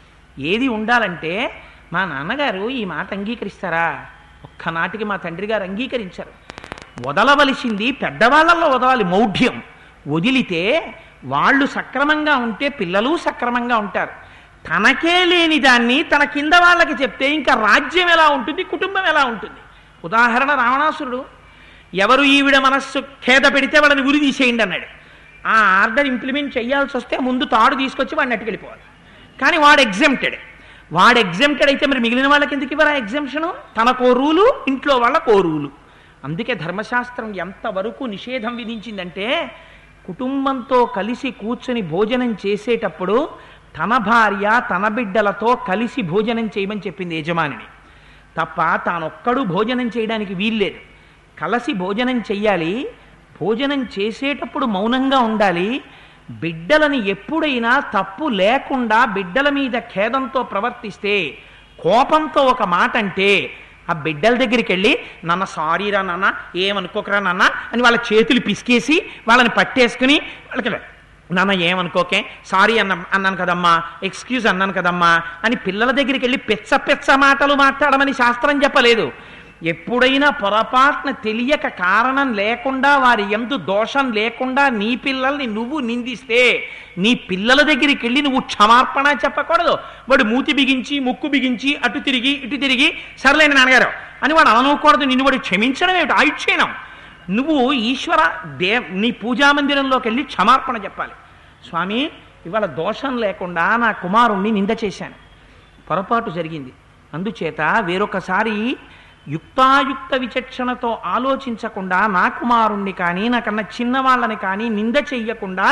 ఏది ఉండాలంటే మా నాన్నగారు ఈ మాట అంగీకరిస్తారా ఒక్కనాటికి మా తండ్రి గారు అంగీకరించారు వదలవలసింది పెద్దవాళ్ళల్లో వదలాలి మౌఢ్యం వదిలితే వాళ్ళు సక్రమంగా ఉంటే పిల్లలు సక్రమంగా ఉంటారు తనకే లేని దాన్ని తన కింద వాళ్ళకి చెప్తే ఇంకా రాజ్యం ఎలా ఉంటుంది కుటుంబం ఎలా ఉంటుంది ఉదాహరణ రావణాసురుడు ఎవరు ఈవిడ మనస్సు ఖేద పెడితే వాళ్ళని ఉరి తీసేయండి అన్నాడు ఆ ఆర్డర్ ఇంప్లిమెంట్ చేయాల్సి వస్తే ముందు తాడు తీసుకొచ్చి వాడిని అట్టుకెళ్ళిపోవాలి కానీ వాడు ఎగ్జెంప్టెడ్ వాడు ఎగ్జెంప్టెడ్ అయితే మరి మిగిలిన వాళ్ళకి ఎందుకు ఇవ్వరా ఎగ్జెంప్షను తనకో రూలు ఇంట్లో వాళ్ళకో రూలు అందుకే ధర్మశాస్త్రం ఎంతవరకు నిషేధం విధించిందంటే కుటుంబంతో కలిసి కూర్చుని భోజనం చేసేటప్పుడు తన భార్య తన బిడ్డలతో కలిసి భోజనం చేయమని చెప్పింది యజమానిని తప్ప తానొక్కడు భోజనం చేయడానికి వీల్లేదు కలిసి భోజనం చెయ్యాలి భోజనం చేసేటప్పుడు మౌనంగా ఉండాలి బిడ్డలని ఎప్పుడైనా తప్పు లేకుండా బిడ్డల మీద ఖేదంతో ప్రవర్తిస్తే కోపంతో ఒక మాట అంటే ఆ బిడ్డల దగ్గరికి వెళ్ళి నాన్న సారీరా నాన్న ఏమనుకోకరా నాన్న అని వాళ్ళ చేతులు పిసికేసి వాళ్ళని పట్టేసుకుని వాళ్ళకి నాన్న ఏమనుకోకే సారీ అన్న అన్నాను కదమ్మా ఎక్స్క్యూజ్ అన్నాను కదమ్మా అని పిల్లల దగ్గరికి వెళ్ళి పెచ్చ పెచ్చ మాటలు మాట్లాడమని శాస్త్రం చెప్పలేదు ఎప్పుడైనా పొరపాటున తెలియక కారణం లేకుండా వారి ఎందు దోషం లేకుండా నీ పిల్లల్ని నువ్వు నిందిస్తే నీ పిల్లల దగ్గరికి వెళ్ళి నువ్వు క్షమార్పణ చెప్పకూడదు వాడు మూతి బిగించి ముక్కు బిగించి అటు తిరిగి ఇటు తిరిగి సర్లేని నాన్నగారు అని వాడు అనకూడదు నిన్ను వాడు క్షమించడం ఏమిటి ఆయుక్షేణం నువ్వు ఈశ్వర దే నీ పూజా మందిరంలోకి వెళ్ళి క్షమార్పణ చెప్పాలి స్వామి ఇవాళ దోషం లేకుండా నా కుమారుణ్ణి నింద చేశాను పొరపాటు జరిగింది అందుచేత వేరొకసారి యుక్తాయుక్త విచక్షణతో ఆలోచించకుండా నా కుమారుణ్ణి కానీ నాకన్నా చిన్నవాళ్ళని కానీ నింద చెయ్యకుండా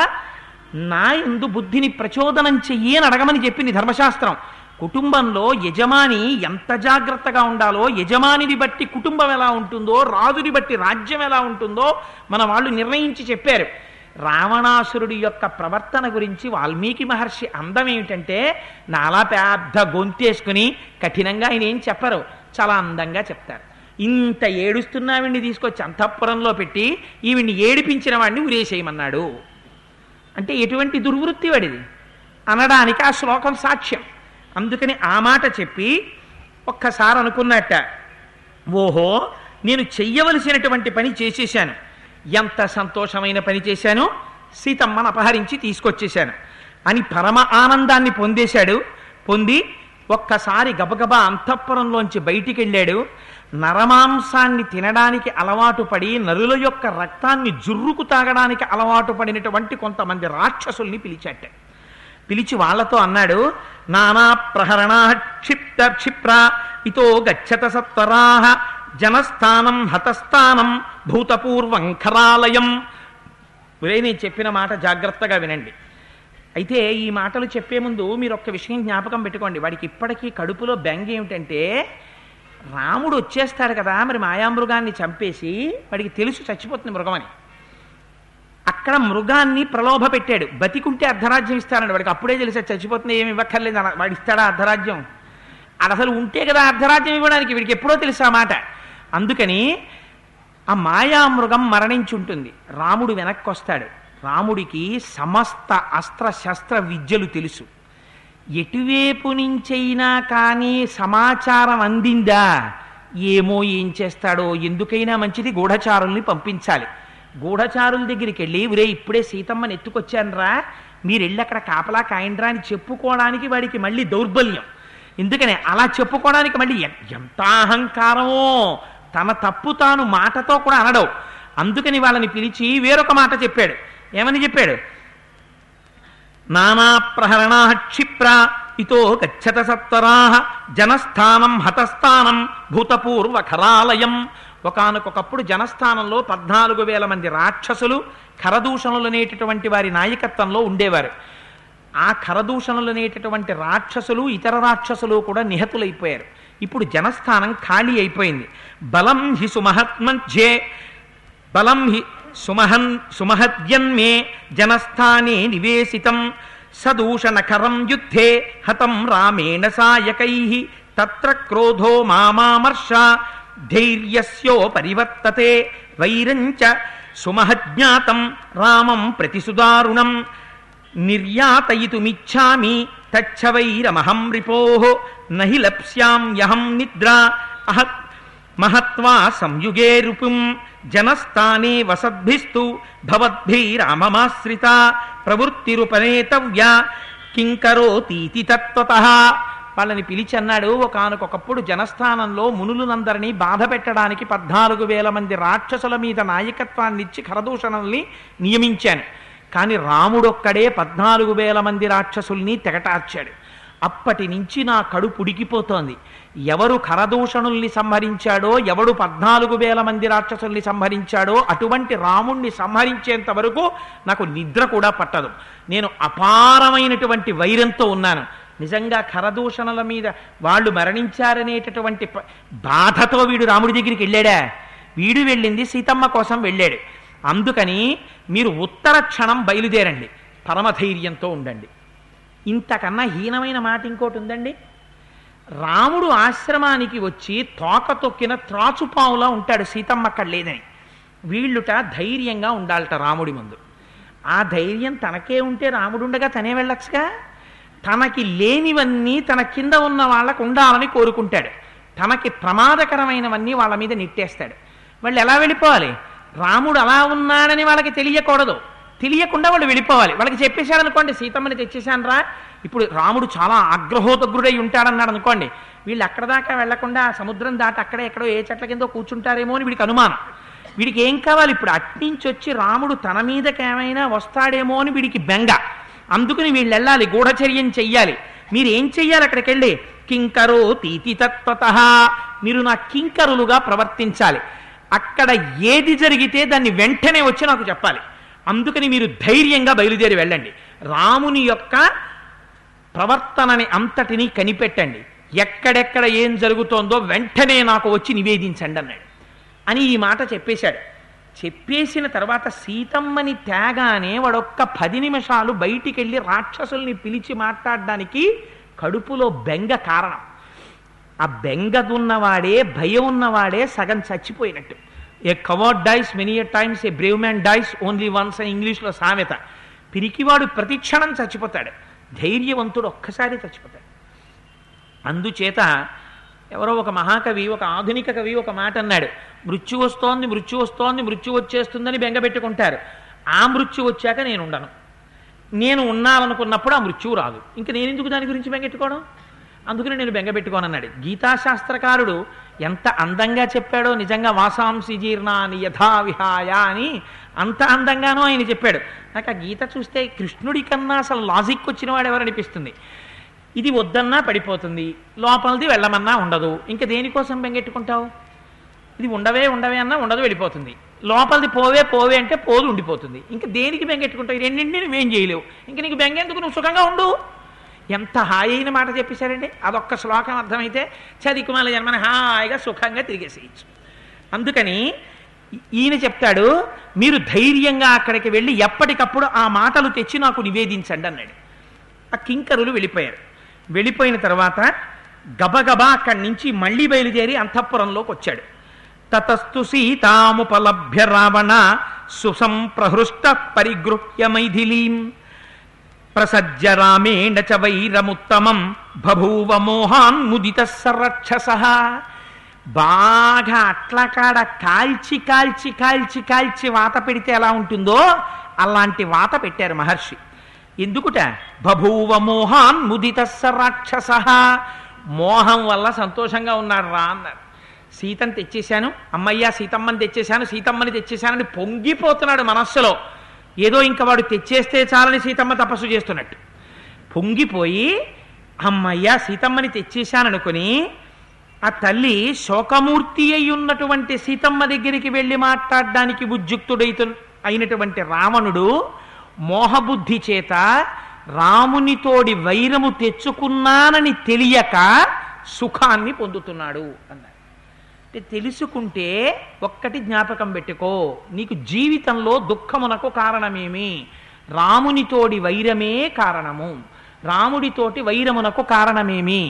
నా ఎందు బుద్ధిని ప్రచోదనం చెయ్యి అని అడగమని చెప్పింది ధర్మశాస్త్రం కుటుంబంలో యజమాని ఎంత జాగ్రత్తగా ఉండాలో యజమానిని బట్టి కుటుంబం ఎలా ఉంటుందో రాజుని బట్టి రాజ్యం ఎలా ఉంటుందో మన వాళ్ళు నిర్ణయించి చెప్పారు రావణాసురుడి యొక్క ప్రవర్తన గురించి వాల్మీకి మహర్షి అందం ఏమిటంటే నాలా పెద్ద గొంతేసుకుని కఠినంగా ఆయన ఏం చెప్పరు చాలా అందంగా చెప్తారు ఇంత ఏడుస్తున్నావిడిని తీసుకొచ్చి అంతఃపురంలో పెట్టి ఈవిడ్ని ఏడిపించిన వాడిని ఉరేసేయమన్నాడు అంటే ఎటువంటి దుర్వృత్తి వాడిది అనడానికి ఆ శ్లోకం సాక్ష్యం అందుకని ఆ మాట చెప్పి ఒక్కసారి అనుకున్నట్ట ఓహో నేను చెయ్యవలసినటువంటి పని చేసేశాను ఎంత సంతోషమైన పని చేశాను సీతమ్మను అపహరించి తీసుకొచ్చేశాను అని పరమ ఆనందాన్ని పొందేశాడు పొంది ఒక్కసారి గబగబా అంతఃపురంలోంచి బయటికి వెళ్ళాడు నరమాంసాన్ని తినడానికి అలవాటు పడి నరుల యొక్క రక్తాన్ని జుర్రుకు తాగడానికి అలవాటు పడినటువంటి కొంతమంది రాక్షసుల్ని పిలిచాట పిలిచి వాళ్ళతో అన్నాడు నానా ప్రహరణ క్షిప్త క్షిప్ర ఇతో గచ్చత సత్వరాహ జనస్థానం హతస్థానం భూతపూర్వం ఖరాలయం ఒరే నేను చెప్పిన మాట జాగ్రత్తగా వినండి అయితే ఈ మాటలు చెప్పే ముందు మీరు ఒక్క విషయం జ్ఞాపకం పెట్టుకోండి వాడికి ఇప్పటికీ కడుపులో బెంగ ఏమిటంటే రాముడు వచ్చేస్తాడు కదా మరి మాయామృగాన్ని చంపేసి వాడికి తెలుసు చచ్చిపోతుంది మృగమని అక్కడ మృగాన్ని ప్రలోభ పెట్టాడు బతికుంటే అర్ధరాజ్యం ఇస్తానండి వాడికి అప్పుడే తెలిసి చచ్చిపోతుంది ఏమి ఇవ్వక్కర్లేదు అన్న- వాడు ఇస్తాడా అర్ధరాజ్యం అది అసలు ఉంటే కదా అర్ధరాజ్యం ఇవ్వడానికి వీడికి ఎప్పుడో తెలుసు ఆ మాట అందుకని ఆ మాయామృగం మరణించి ఉంటుంది రాముడు వెనక్కి వస్తాడు రాముడికి సమస్త అస్త్ర శస్త్ర విద్యలు తెలుసు ఎటువైపు నుంచైనా కానీ సమాచారం అందిందా ఏమో ఏం చేస్తాడో ఎందుకైనా మంచిది గూఢచారుల్ని పంపించాలి గూఢచారుల దగ్గరికి వెళ్ళి ఒరే ఇప్పుడే సీతమ్మని ఎత్తుకొచ్చానురా మీరు వెళ్ళి అక్కడ కాపలా కాయండ్రా అని చెప్పుకోవడానికి వాడికి మళ్ళీ దౌర్బల్యం ఎందుకని అలా చెప్పుకోవడానికి మళ్ళీ ఎ- ఎంత అహంకారమో తన తప్పు తాను మాటతో కూడా అనడవు అందుకని వాళ్ళని పిలిచి వేరొక మాట చెప్పాడు ఏమని చెప్పాడు నానా ప్రహరణా క్షిప్ర ఇతో గచ్చత సత్వరా జనస్థానం హతస్థానం భూతపూర్వ ఖరాలయం ఒకానొకప్పుడు జనస్థానంలో పద్నాలుగు వేల మంది రాక్షసులు ఖరదూషణులనేటటువంటి వారి నాయకత్వంలో ఉండేవారు ఆ ఖరదూషణులనేటటువంటి రాక్షసులు ఇతర రాక్షసులు కూడా నిహతులైపోయారు ఇప్పుడు జనస్థానం ఖాళీ అయిపోయింది బలం హి సుమహత్మంజే బలం హి సుమహన్ సుమహద్యన్మే జనస్థానే నివేశితం సదూషణకరం యుద్ధే హతం రామేణ సాయకై తత్ర క్రోధో మామామర్ష ధైర్యస్యో పరివర్తతే వైరంచ సుమహజ్ఞాతం రామం ప్రతిసుదారుణం నిర్యాతయితుమిచ్ఛామి తచ్చవైరమహం రిపోః నహి లప్స్యామ్యహం నిద్రా అహ మహత్వా సంయుగే రుపుం జనస్థానే వసద్భిస్తు భవద్భిరామమాశ్రిత ప్రవృత్తిరుపనేతవ్య కింకరోతీతి తత్వత వాళ్ళని పిలిచి అన్నాడు ఒకనకొకప్పుడు జనస్థానంలో మునులనందరినీ బాధ పెట్టడానికి పద్నాలుగు వేల మంది రాక్షసుల మీద నాయకత్వాన్ని ఇచ్చి ఖరదూషణల్ని నియమించాను కానీ రాముడొక్కడే పద్నాలుగు వేల మంది రాక్షసుల్ని తెగటార్చాడు అప్పటి నుంచి నా కడుపు ఉడికిపోతోంది ఎవరు ఖరదూషణుల్ని సంహరించాడో ఎవడు పద్నాలుగు వేల మంది రాక్షసుల్ని సంహరించాడో అటువంటి రాముణ్ణి సంహరించేంత వరకు నాకు నిద్ర కూడా పట్టదు నేను అపారమైనటువంటి వైరంతో ఉన్నాను నిజంగా ఖరదూషణల మీద వాళ్ళు మరణించారనేటటువంటి ప- బాధతో వీడు రాముడి దగ్గరికి వెళ్ళాడా వీడు వెళ్ళింది సీతమ్మ కోసం వెళ్ళాడు అందుకని మీరు ఉత్తర క్షణం బయలుదేరండి పరమధైర్యంతో ఉండండి ఇంతకన్నా హీనమైన మాట ఇంకోటి ఉందండి రాముడు ఆశ్రమానికి వచ్చి తోక తొక్కిన త్రాచుపావులా ఉంటాడు సీతమ్మ అక్కడ లేదని వీళ్ళుట ధైర్యంగా ఉండాలట రాముడి ముందు ఆ ధైర్యం తనకే ఉంటే రాముడు ఉండగా తనే వెళ్ళొచ్చుగా తనకి లేనివన్నీ తన కింద ఉన్న వాళ్ళకు ఉండాలని కోరుకుంటాడు తనకి ప్రమాదకరమైనవన్నీ వాళ్ళ మీద నెట్టేస్తాడు వాళ్ళు ఎలా వెళ్ళిపోవాలి రాముడు అలా ఉన్నాడని వాళ్ళకి తెలియకూడదు తెలియకుండా వాళ్ళు వెళ్ళిపోవాలి వాళ్ళకి చెప్పేశాడు అనుకోండి సీతమ్మని తెచ్చేశాను రా ఇప్పుడు రాముడు చాలా ఆగ్రహోదగ్రుడై ఉంటాడన్నాడు అనుకోండి వీళ్ళు అక్కడ దాకా వెళ్లకుండా ఆ సముద్రం దాటి అక్కడే ఎక్కడో ఏ చెట్ల కిందో కూర్చుంటారేమో అని వీడికి అనుమానం వీడికి ఏం కావాలి ఇప్పుడు అట్నుంచి వచ్చి రాముడు తన మీదకి ఏమైనా వస్తాడేమో అని వీడికి బెంగ అందుకని వీళ్ళు వెళ్ళాలి గూఢచర్యం చెయ్యాలి మీరు ఏం చెయ్యాలి అక్కడికి వెళ్ళి కింకరో తీతి తత్వత మీరు నా కింకరులుగా ప్రవర్తించాలి అక్కడ ఏది జరిగితే దాన్ని వెంటనే వచ్చి నాకు చెప్పాలి అందుకని మీరు ధైర్యంగా బయలుదేరి వెళ్ళండి రాముని యొక్క ప్రవర్తనని అంతటినీ కనిపెట్టండి ఎక్కడెక్కడ ఏం జరుగుతోందో వెంటనే నాకు వచ్చి నివేదించండి అన్నాడు అని ఈ మాట చెప్పేశాడు చెప్పేసిన తర్వాత సీతమ్మని తేగానే వాడొక్క పది నిమిషాలు బయటికి వెళ్ళి రాక్షసుల్ని పిలిచి మాట్లాడడానికి కడుపులో బెంగ కారణం ఆ బెంగదున్నవాడే భయం ఉన్నవాడే సగం చచ్చిపోయినట్టు a coward dies many times a brave man dies only once అని ఇంగ్లీష్లో సామెత పిరికివాడు ప్రతి క్షణం చచ్చిపోతాడు ధైర్యవంతుడు ఒక్కసారి చచ్చిపోతాడు అందుచేత ఎవరో ఒక మహాకవి ఒక ఆధునిక కవి ఒక మాట అన్నాడు మృత్యు వస్తోంది మృత్యు వస్తోంది మృత్యు వచ్చేస్తుందని బెంగపెట్టుకుంటారు ఆ మృత్యు వచ్చాక నేను ఉండను నేను ఉన్నాననుకున్నప్పుడు ఆ మృత్యువు రాదు ఇంకా నేను ఎందుకు దాని గురించి బెంగెట్టుకోవడం అందుకని నేను బెంగపెట్టుకోనన్నాడు గీతాశాస్త్రకారుడు ఎంత అందంగా చెప్పాడో నిజంగా వాసాంసి జీర్ణాని యథా విహాయ అని అంత అందంగానో ఆయన చెప్పాడు నాకు ఆ గీత చూస్తే కృష్ణుడి కన్నా అసలు లాజిక్ వచ్చిన వాడు ఎవరనిపిస్తుంది ఇది వద్దన్నా పడిపోతుంది లోపలిది వెళ్ళమన్నా ఉండదు ఇంకా దేనికోసం బెంగెట్టుకుంటావు ఇది ఉండవే ఉండవే అన్నా ఉండదు వెళ్ళిపోతుంది లోపలిది పోవే పోవే అంటే పోదు ఉండిపోతుంది ఇంకా దేనికి బెంగెట్టుకుంటావు ఈ రెండింటిని నువ్వేం చేయలేవు ఇంకా నీకు బెంగెందుకు నువ్వు సుఖంగా ఉండు ఎంత హాయి అయిన మాట చెప్పేశారండి అదొక్క శ్లోకం అర్థమైతే చదికుమాల జన్మని హాయిగా సుఖంగా తిరిగేసేయచ్చు అందుకని ఈయన చెప్తాడు మీరు ధైర్యంగా అక్కడికి వెళ్ళి ఎప్పటికప్పుడు ఆ మాటలు తెచ్చి నాకు నివేదించండి అన్నాడు ఆ కింకరులు వెళ్ళిపోయారు వెళ్ళిపోయిన తర్వాత గబగబా అక్కడి నుంచి మళ్ళీ బయలుదేరి అంతఃపురంలోకి వచ్చాడు తతస్తు సీతాముపలభ్య రావణ సుసంప్రహృష్ట పరిగృహ్య మైథిలీం ప్రసజ్య రామేణ చ వైరముత్తమం బభూవ మోహాన్ ముదిత సరక్షస బాగా అట్లకాడ కాల్చి కాల్చి కాల్చి కాల్చి వాత పెడితే ఎలా ఉంటుందో అలాంటి వాత పెట్టారు మహర్షి ఎందుకుట బభూవ మోహాన్ ముదిత రాక్షస మోహం వల్ల సంతోషంగా ఉన్నారు రా అన్నారు సీతను తెచ్చేశాను అమ్మయ్య సీతమ్మని తెచ్చేశాను సీతమ్మని తెచ్చేశానని పొంగిపోతున్నాడు మనస్సులో ఏదో ఇంకా వాడు తెచ్చేస్తే చాలని సీతమ్మ తపస్సు చేస్తున్నట్టు పొంగిపోయి అమ్మయ్య సీతమ్మని తెచ్చేశాననుకుని ఆ తల్లి శోకమూర్తి అయి ఉన్నటువంటి సీతమ్మ దగ్గరికి వెళ్ళి మాట్లాడడానికి ఉద్యుక్తుడైతు అయినటువంటి రావణుడు మోహబుద్ధి చేత రామునితోడి వైరము తెచ్చుకున్నానని తెలియక సుఖాన్ని పొందుతున్నాడు అన్నారు అంటే తెలుసుకుంటే ఒక్కటి జ్ఞాపకం పెట్టుకో నీకు జీవితంలో దుఃఖమునకు కారణమేమి రామునితోడి వైరమే కారణము రాముడితోటి వైరమునకు కారణమేమి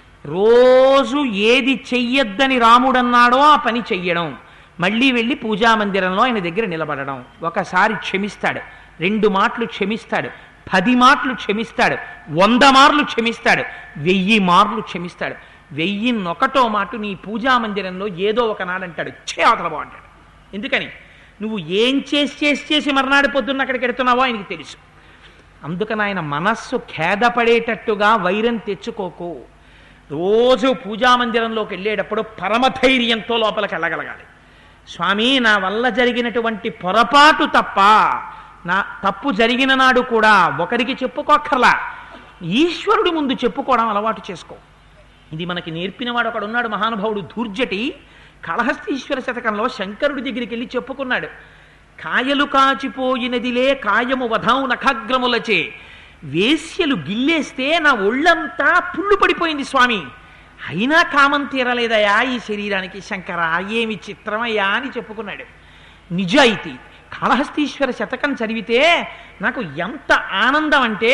రోజు ఏది చెయ్యొద్దని రాముడన్నాడో ఆ పని చెయ్యడం మళ్ళీ వెళ్ళి పూజా మందిరంలో ఆయన దగ్గర నిలబడడం ఒకసారి క్షమిస్తాడు రెండు మాటలు క్షమిస్తాడు పది మాటలు క్షమిస్తాడు వంద మార్లు క్షమిస్తాడు వెయ్యి మార్లు క్షమిస్తాడు వెయ్యిన్నొకటో మాట నీ పూజా మందిరంలో ఏదో ఒక నాడంటాడు ఛే అవతల బా అంటాడు ఎందుకని నువ్వు ఏం చేసి చేసి చేసి మర్నాడు పొద్దున్న అక్కడికి ఎడుతున్నావో ఆయనకి తెలుసు అందుకని ఆయన మనస్సు ఖేదపడేటట్టుగా వైరం తెచ్చుకోకు రోజు పూజా మందిరంలోకి వెళ్ళేటప్పుడు పరమధైర్యంతో లోపలికి వెళ్ళగలగాలి స్వామి నా వల్ల జరిగినటువంటి పొరపాటు తప్ప నా తప్పు జరిగిన నాడు కూడా ఒకరికి చెప్పుకోక్కర్లా ఈశ్వరుడి ముందు చెప్పుకోవడం అలవాటు చేసుకో ఇది మనకి నేర్పినవాడు ఒకడు ఉన్నాడు మహానుభావుడు ధూర్జటి కళహస్తీశ్వర శతకంలో శంకరుడి దగ్గరికి వెళ్ళి చెప్పుకున్నాడు కాయలు కాచిపోయినదిలే కాయము వధం నఖగ్రములచే వేశ్యలు గిల్లేస్తే నా ఒళ్ళంతా పుల్లు పడిపోయింది స్వామి అయినా కామం తీరలేదయా ఈ శరీరానికి శంకర ఏమి చిత్రమయ్యా అని చెప్పుకున్నాడు నిజాయితీ కాళహస్తీశ్వర శతకం చదివితే నాకు ఎంత ఆనందం అంటే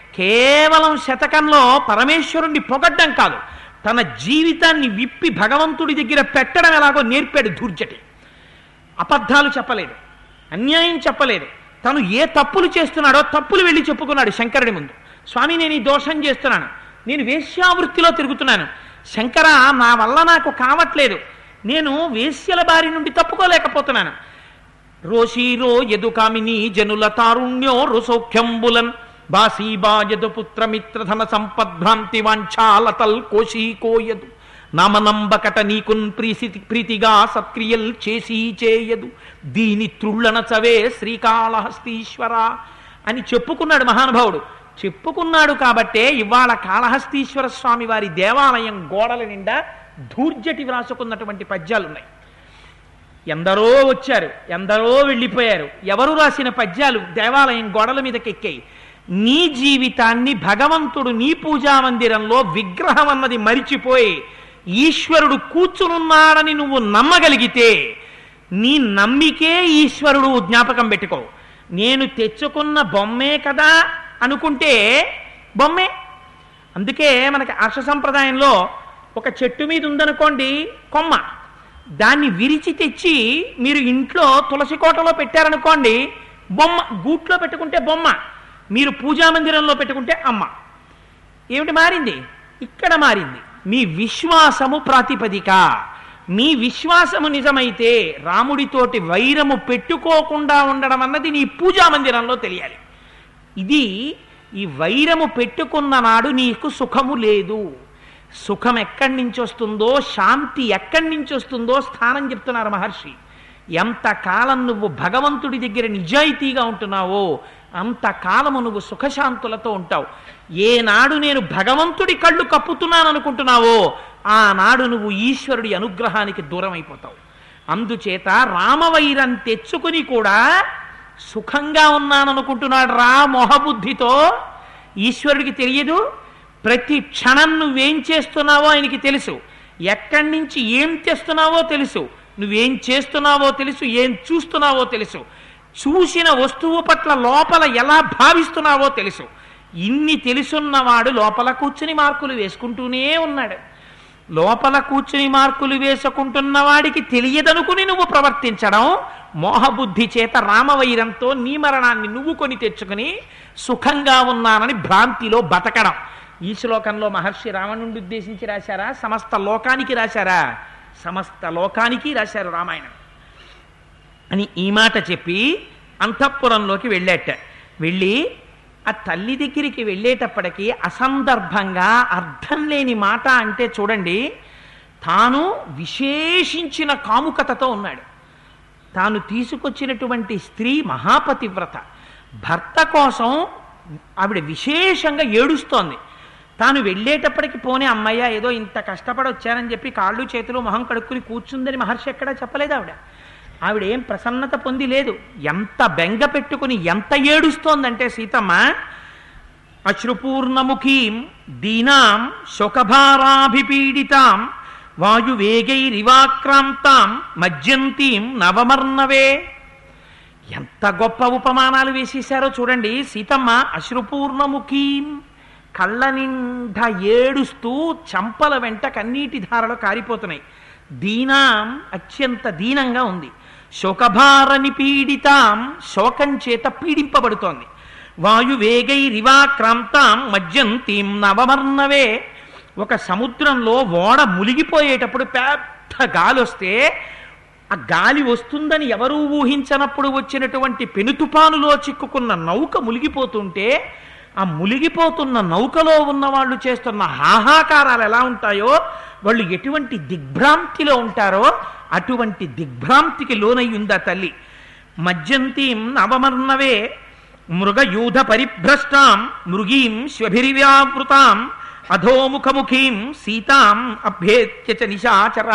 కేవలం శతకంలో పరమేశ్వరుణ్ణి పొగడ్డం కాదు తన జీవితాన్ని విప్పి భగవంతుడి దగ్గర పెట్టడం ఎలాగో నేర్పాడు ధూర్జటి అబద్ధాలు చెప్పలేదు అన్యాయం చెప్పలేదు తను ఏ తప్పులు చేస్తున్నాడో తప్పులు వెళ్ళి చెప్పుకున్నాడు శంకరుడి ముందు స్వామి నేను ఈ దోషం చేస్తున్నాను నేను వేశ్యావృత్తిలో తిరుగుతున్నాను శంకర నా వల్ల నాకు కావట్లేదు నేను వేశ్యల బారి నుండి తప్పుకోలేకపోతున్నాను రోషీరో యదుకామిని జనుల తారుణ్యో రుసౌఖ్యంబులన్ బాసీబాయదు పుత్రమిత్రధన సంపద్భ్రాంతి వాంఛాలతల్ కోశీకోయదు నామనంబకట నీకున్ ప్రీసి ప్రీతిగా సత్క్రియల్ చేసి చేయదు దీని త్రుళ్ళన చవే శ్రీకాళహస్తీశ్వర అని చెప్పుకున్నాడు మహానుభావుడు చెప్పుకున్నాడు కాబట్టే ఇవాళ కాళహస్తీశ్వర స్వామి వారి దేవాలయం గోడల నిండా ధూర్జటి వ్రాసుకున్నటువంటి పద్యాలు ఉన్నాయి ఎందరో వచ్చారు ఎందరో వెళ్ళిపోయారు ఎవరు రాసిన పద్యాలు దేవాలయం గోడల మీదకి ఎక్కాయి నీ జీవితాన్ని భగవంతుడు నీ పూజా మందిరంలో విగ్రహం అన్నది మరిచిపోయి ఈశ్వరుడు కూర్చునున్నాడని నువ్వు నమ్మగలిగితే నీ నమ్మికే ఈశ్వరుడు జ్ఞాపకం పెట్టుకో నేను తెచ్చుకున్న బొమ్మే కదా అనుకుంటే బొమ్మే అందుకే మనకి హర్ష సంప్రదాయంలో ఒక చెట్టు మీద ఉందనుకోండి కొమ్మ దాన్ని విరిచి తెచ్చి మీరు ఇంట్లో తులసి కోటలో పెట్టారనుకోండి బొమ్మ గూట్లో పెట్టుకుంటే బొమ్మ మీరు పూజా మందిరంలో పెట్టుకుంటే అమ్మ ఏమిటి మారింది ఇక్కడ మారింది మీ విశ్వాసము ప్రాతిపదిక మీ విశ్వాసము నిజమైతే రాముడితోటి వైరము పెట్టుకోకుండా ఉండడం అన్నది నీ పూజా మందిరంలో తెలియాలి ఇది ఈ వైరము పెట్టుకున్న నాడు నీకు సుఖము లేదు సుఖం ఎక్కడి నుంచి వస్తుందో శాంతి ఎక్కడి నుంచి వస్తుందో స్థానం చెప్తున్నారు మహర్షి ఎంతకాలం నువ్వు భగవంతుడి దగ్గర నిజాయితీగా ఉంటున్నావో అంతకాలము నువ్వు సుఖశాంతులతో ఉంటావు ఏనాడు నేను భగవంతుడి కళ్ళు కప్పుతున్నాను అనుకుంటున్నావో ఆనాడు నువ్వు ఈశ్వరుడి అనుగ్రహానికి దూరం అయిపోతావు అందుచేత రామవైరం తెచ్చుకుని కూడా సుఖంగా ఉన్నాననుకుంటున్నాడు రా మొహబుద్ధితో ఈశ్వరుడికి తెలియదు ప్రతి క్షణం నువ్వేం చేస్తున్నావో ఆయనకి తెలుసు ఎక్కడి నుంచి ఏం తెస్తున్నావో తెలుసు నువ్వేం చేస్తున్నావో తెలుసు ఏం చూస్తున్నావో తెలుసు చూసిన వస్తువు పట్ల లోపల ఎలా భావిస్తున్నావో తెలుసు ఇన్ని తెలుసున్నవాడు లోపల కూర్చుని మార్కులు వేసుకుంటూనే ఉన్నాడు లోపల కూర్చుని మార్కులు వేసుకుంటున్న వాడికి తెలియదనుకుని నువ్వు ప్రవర్తించడం మోహబుద్ధి చేత రామవైరంతో నీ మరణాన్ని నువ్వు కొని తెచ్చుకుని సుఖంగా ఉన్నానని భ్రాంతిలో బతకడం ఈ శ్లోకంలో మహర్షి రావణుడిని ఉద్దేశించి రాశారా సమస్త లోకానికి రాశారా సమస్త లోకానికి రాశారు రామాయణం అని ఈ మాట చెప్పి అంతఃపురంలోకి వెళ్ళాట వెళ్ళి ఆ తల్లి దగ్గరికి వెళ్ళేటప్పటికి అసందర్భంగా అర్థం లేని మాట అంటే చూడండి తాను విశేషించిన కాముకతతో ఉన్నాడు తాను తీసుకొచ్చినటువంటి స్త్రీ మహాపతివ్రత భర్త కోసం ఆవిడ విశేషంగా ఏడుస్తోంది తాను వెళ్ళేటప్పటికి పోనీ అమ్మయ్య ఏదో ఇంత కష్టపడి వచ్చానని చెప్పి కాళ్ళు చేతులు మొహం కడుక్కుని కూర్చుందని మహర్షి ఎక్కడా చెప్పలేదు ఆవిడ ఆవిడ ఏం ప్రసన్నత పొంది లేదు ఎంత బెంగ పెట్టుకుని ఎంత ఏడుస్తోందంటే సీతమ్మ అశ్రుపూర్ణముఖీం దీనాం శోకభారాభిపీడితాం వాయువేగైరివాక్రాంతాం మజ్జంతీం నవమర్ణవే ఎంత గొప్ప ఉపమానాలు వేసేశారో చూడండి సీతమ్మ అశ్రుపూర్ణముఖీం కళ్ళ నిండా ఏడుస్తూ చంపల వెంట కన్నీటి ధారలు కారిపోతున్నాయి దీనాం అత్యంత దీనంగా ఉంది శోకభారని పీడితాం శోకం చేత పీడింపబడుతోంది వాయువేగైరివాక్రాంతాం మజ్జంతీం నవమర్ణవే ఒక సముద్రంలో ఓడ మునిగిపోయేటప్పుడు పెద్ద గాలి వస్తే ఆ గాలి వస్తుందని ఎవరూ ఊహించనప్పుడు వచ్చినటువంటి పెనుతుపానులో చిక్కుకున్న నౌక మునిగిపోతుంటే ఆ మునిగిపోతున్న నౌకలో ఉన్న వాళ్ళు చేస్తున్న హాహాకారాలు ఎలా ఉంటాయో వాళ్ళు ఎటువంటి దిగ్భ్రాంతిలో ఉంటారో అటువంటి దిగ్భ్రాంతికి లోనై ఉందా తల్లి మజ్జంతీం నవమర్ణవే మృగయూధ పరిభ్రష్టాం మృగీం శ్వభిరివ్యావృతాం అధోముఖముఖీం సీతాం అభ్యేత్య చ నిశాచర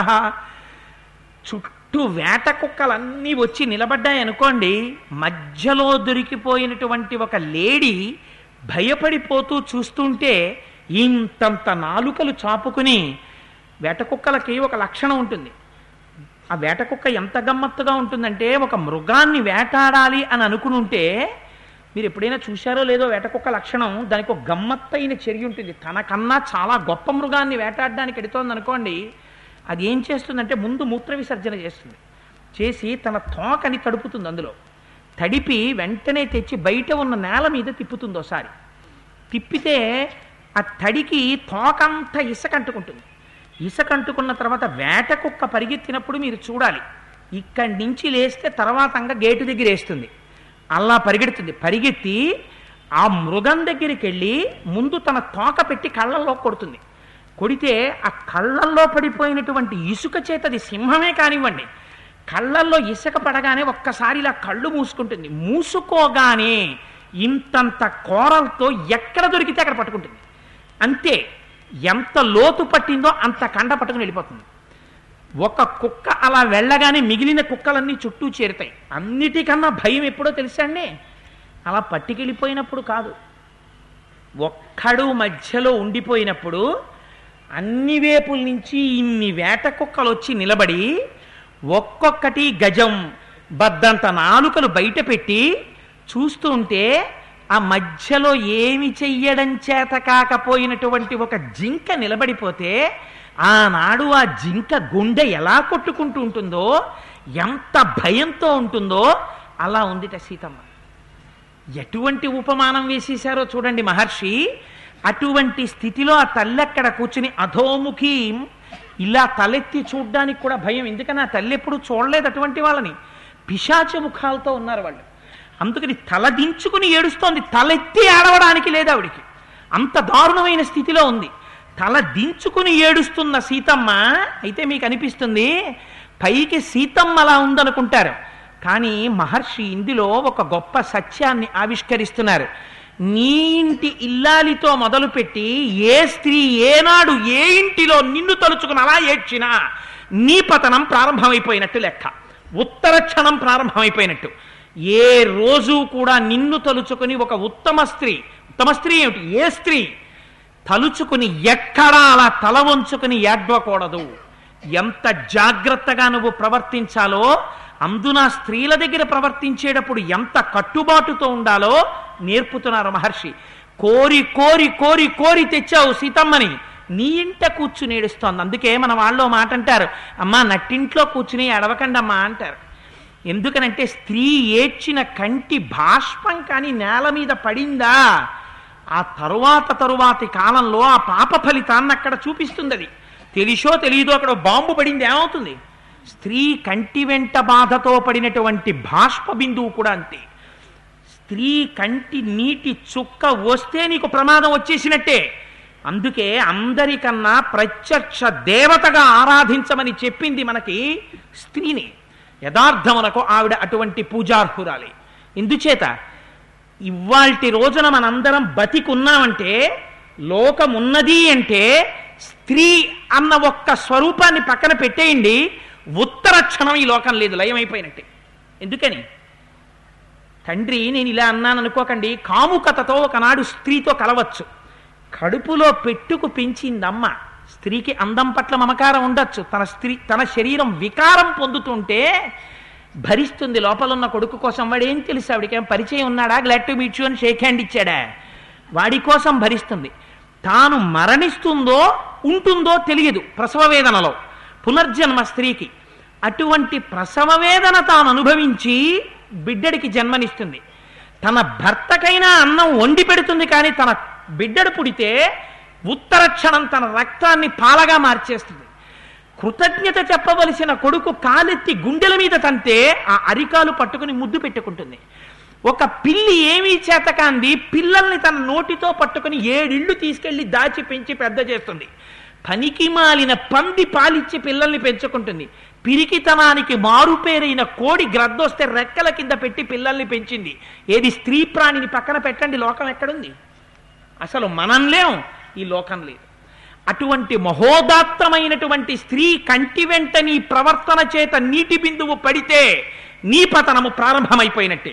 చుట్టూ వేట కుక్కలన్నీ వచ్చి నిలబడ్డాయి అనుకోండి మధ్యలో దొరికిపోయినటువంటి ఒక లేడీ భయపడిపోతూ చూస్తుంటే ఇంతంత నాలుకలు చాపుకుని వేట కుక్కలకి ఒక లక్షణం ఉంటుంది ఆ వేట కుక్క ఎంత గమ్మత్తుగా ఉంటుందంటే ఒక మృగాన్ని వేటాడాలి అని అనుకుని ఉంటే మీరు ఎప్పుడైనా చూశారో లేదో వేట కుక్క లక్షణం దానికి ఒక గమ్మత్తైన చర్య ఉంటుంది తనకన్నా చాలా గొప్ప మృగాన్ని వేటాడడానికి ఎడుతోంది అనుకోండి అది ఏం చేస్తుందంటే ముందు మూత్ర విసర్జన చేస్తుంది చేసి తన తోకని తడుపుతుంది అందులో తడిపి వెంటనే తెచ్చి బయట ఉన్న నేల మీద తిప్పుతుంది ఒకసారి తిప్పితే ఆ తడికి తోకంతా ఇసుక అంటుకుంటుంది ఇసుక అంటుకున్న తర్వాత వేట కుక్క పరిగెత్తినప్పుడు మీరు చూడాలి ఇక్కడి నుంచి లేస్తే తర్వాతంగా గేటు దగ్గర వేస్తుంది అలా పరిగెడుతుంది పరిగెత్తి ఆ మృగం దగ్గరికి వెళ్ళి ముందు తన తోక పెట్టి కళ్ళల్లో కొడుతుంది కొడితే ఆ కళ్ళల్లో పడిపోయినటువంటి ఇసుక చేతది సింహమే కానివ్వండి కళ్ళల్లో ఇసుక పడగానే ఒక్కసారి ఇలా కళ్ళు మూసుకుంటుంది మూసుకోగానే ఇంతంత కోరలతో ఎక్కడ దొరికితే అక్కడ పట్టుకుంటుంది అంతే ఎంత లోతు పట్టిందో అంత కండ పట్టుకుని వెళ్ళిపోతుంది ఒక కుక్క అలా వెళ్ళగానే మిగిలిన కుక్కలన్నీ చుట్టూ చేరుతాయి అన్నిటికన్నా భయం ఎప్పుడో తెలుసా అండి అలా పట్టుకెళ్ళిపోయినప్పుడు కాదు ఒక్కడు మధ్యలో ఉండిపోయినప్పుడు అన్ని వేపుల నుంచి ఇన్ని వేట కుక్కలు వచ్చి నిలబడి ఒక్కొక్కటి గజం బద్దంత నాలుకలు బయట పెట్టి చూస్తూ ఉంటే ఆ మధ్యలో ఏమి చెయ్యడం చేత కాకపోయినటువంటి ఒక జింక నిలబడిపోతే ఆనాడు ఆ జింక గుండె ఎలా కొట్టుకుంటూ ఉంటుందో ఎంత భయంతో ఉంటుందో అలా ఉందిట సీతమ్మ ఎటువంటి ఉపమానం వేసేశారో చూడండి మహర్షి అటువంటి స్థితిలో ఆ తల్లి అక్కడ కూర్చుని అధోముఖి ఇలా తలెత్తి చూడ్డానికి కూడా భయం ఎందుకని ఆ తల్లి ఎప్పుడు చూడలేదు అటువంటి వాళ్ళని పిశాచ ముఖాలతో ఉన్నారు వాళ్ళు అందుకని తల దించుకుని ఏడుస్తోంది తలెత్తి ఏడవడానికి లేదు ఆవిడికి అంత దారుణమైన స్థితిలో ఉంది తల దించుకుని ఏడుస్తున్న సీతమ్మ అయితే మీకు అనిపిస్తుంది పైకి సీతమ్మ అలా ఉందనుకుంటారు కానీ మహర్షి ఇందులో ఒక గొప్ప సత్యాన్ని ఆవిష్కరిస్తున్నారు నీ ఇంటి ఇల్లాలితో మొదలుపెట్టి ఏ స్త్రీ ఏనాడు ఏ ఇంటిలో నిన్ను తలుచుకుని అలా ఏడ్చినా నీ పతనం ప్రారంభమైపోయినట్టు లెక్క ఉత్తర క్షణం ప్రారంభమైపోయినట్టు ఏ రోజు కూడా నిన్ను తలుచుకుని ఒక ఉత్తమ స్త్రీ ఉత్తమ స్త్రీ ఏమిటి ఏ స్త్రీ తలుచుకుని ఎక్కడా అలా తల వంచుకుని ఏడ్వకూడదు ఎంత జాగ్రత్తగా నువ్వు ప్రవర్తించాలో అందున స్త్రీల దగ్గర ప్రవర్తించేటప్పుడు ఎంత కట్టుబాటుతో ఉండాలో నేర్పుతున్నారు మహర్షి కోరి కోరి కోరి కోరి తెచ్చావు సీతమ్మని నీ ఇంట కూర్చుని ఏడుస్తోంది అందుకే మన వాళ్ళు మాట అంటారు అమ్మా నట్టింట్లో కూర్చుని ఎడవకండమ్మా అంటారు ఎందుకనంటే స్త్రీ ఏడ్చిన కంటి భాష్పం కానీ నేల మీద పడిందా ఆ తరువాత తరువాతి కాలంలో ఆ పాప ఫలితాన్ని అక్కడ చూపిస్తుంది అది తెలిసో తెలియదో అక్కడ బాంబు పడింది ఏమవుతుంది స్త్రీ కంటి వెంట బాధతో పడినటువంటి బాష్ప బిందువు కూడా అంతే స్త్రీ కంటి నీటి చుక్క వస్తే నీకు ప్రమాదం వచ్చేసినట్టే అందుకే అందరికన్నా ప్రత్యక్ష దేవతగా ఆరాధించమని చెప్పింది మనకి స్త్రీని యథార్థమునకు ఆవిడ అటువంటి పూజార్హురాలి ఎందుచేత ఇవాల్టి రోజున మనందరం బతికున్నామంటే లోకమున్నది అంటే స్త్రీ అన్న ఒక్క స్వరూపాన్ని పక్కన పెట్టేయండి ఉత్తర క్షణం ఈ లోకం లేదు లయమైపోయినట్టే ఎందుకని తండ్రి నేను ఇలా అన్నాను అనుకోకండి కాముకతతో ఒకనాడు స్త్రీతో కలవచ్చు కడుపులో పెట్టుకు పెంచిందమ్మ స్త్రీకి అందం పట్ల మమకారం ఉండొచ్చు తన స్త్రీ తన శరీరం వికారం పొందుతుంటే భరిస్తుంది లోపల ఉన్న కొడుకు కోసం వాడేం తెలుసు ఆవిడకేం పరిచయం ఉన్నాడా గ్లాడ్ టు మీట్ యు అని షేక్ హ్యాండ్ ఇచ్చాడా వాడి కోసం భరిస్తుంది తాను మరణిస్తుందో ఉంటుందో తెలియదు ప్రసవ వేదనలో పునర్జన్మ స్త్రీకి అటువంటి ప్రసవ వేదన తాను అనుభవించి బిడ్డడికి జన్మనిస్తుంది తన భర్తకైనా అన్నం వండి పెడుతుంది కానీ తన బిడ్డడు పుడితే ఉత్తర క్షణం తన రక్తాన్ని పాలగా మార్చేస్తుంది కృతజ్ఞత చెప్పవలసిన కొడుకు కాలెత్తి గుండెల మీద తంతే ఆ అరికాలు పట్టుకుని ముద్దు పెట్టుకుంటుంది ఒక పిల్లి ఏమీ చేతకాంది పిల్లల్ని తన నోటితో పట్టుకుని ఏడిళ్ళు తీసుకెళ్లి దాచి పెంచి పెద్ద చేస్తుంది పనికి మాలిన పంది పాలిచ్చి పిల్లల్ని పెంచుకుంటుంది పిరికితనానికి మారుపేరైన కోడి గ్రద్దొస్తే రెక్కల కింద పెట్టి పిల్లల్ని పెంచింది ఏది స్త్రీ ప్రాణిని పక్కన పెట్టండి లోకం ఎక్కడుంది అసలు మనం లేం ఈ లోకం లేదు అటువంటి మహోదాత్తమైనటువంటి స్త్రీ కంటి వెంట నీ ప్రవర్తన చేత నీటి బిందువు పడితే నీ పతనము ప్రారంభమైపోయినట్టే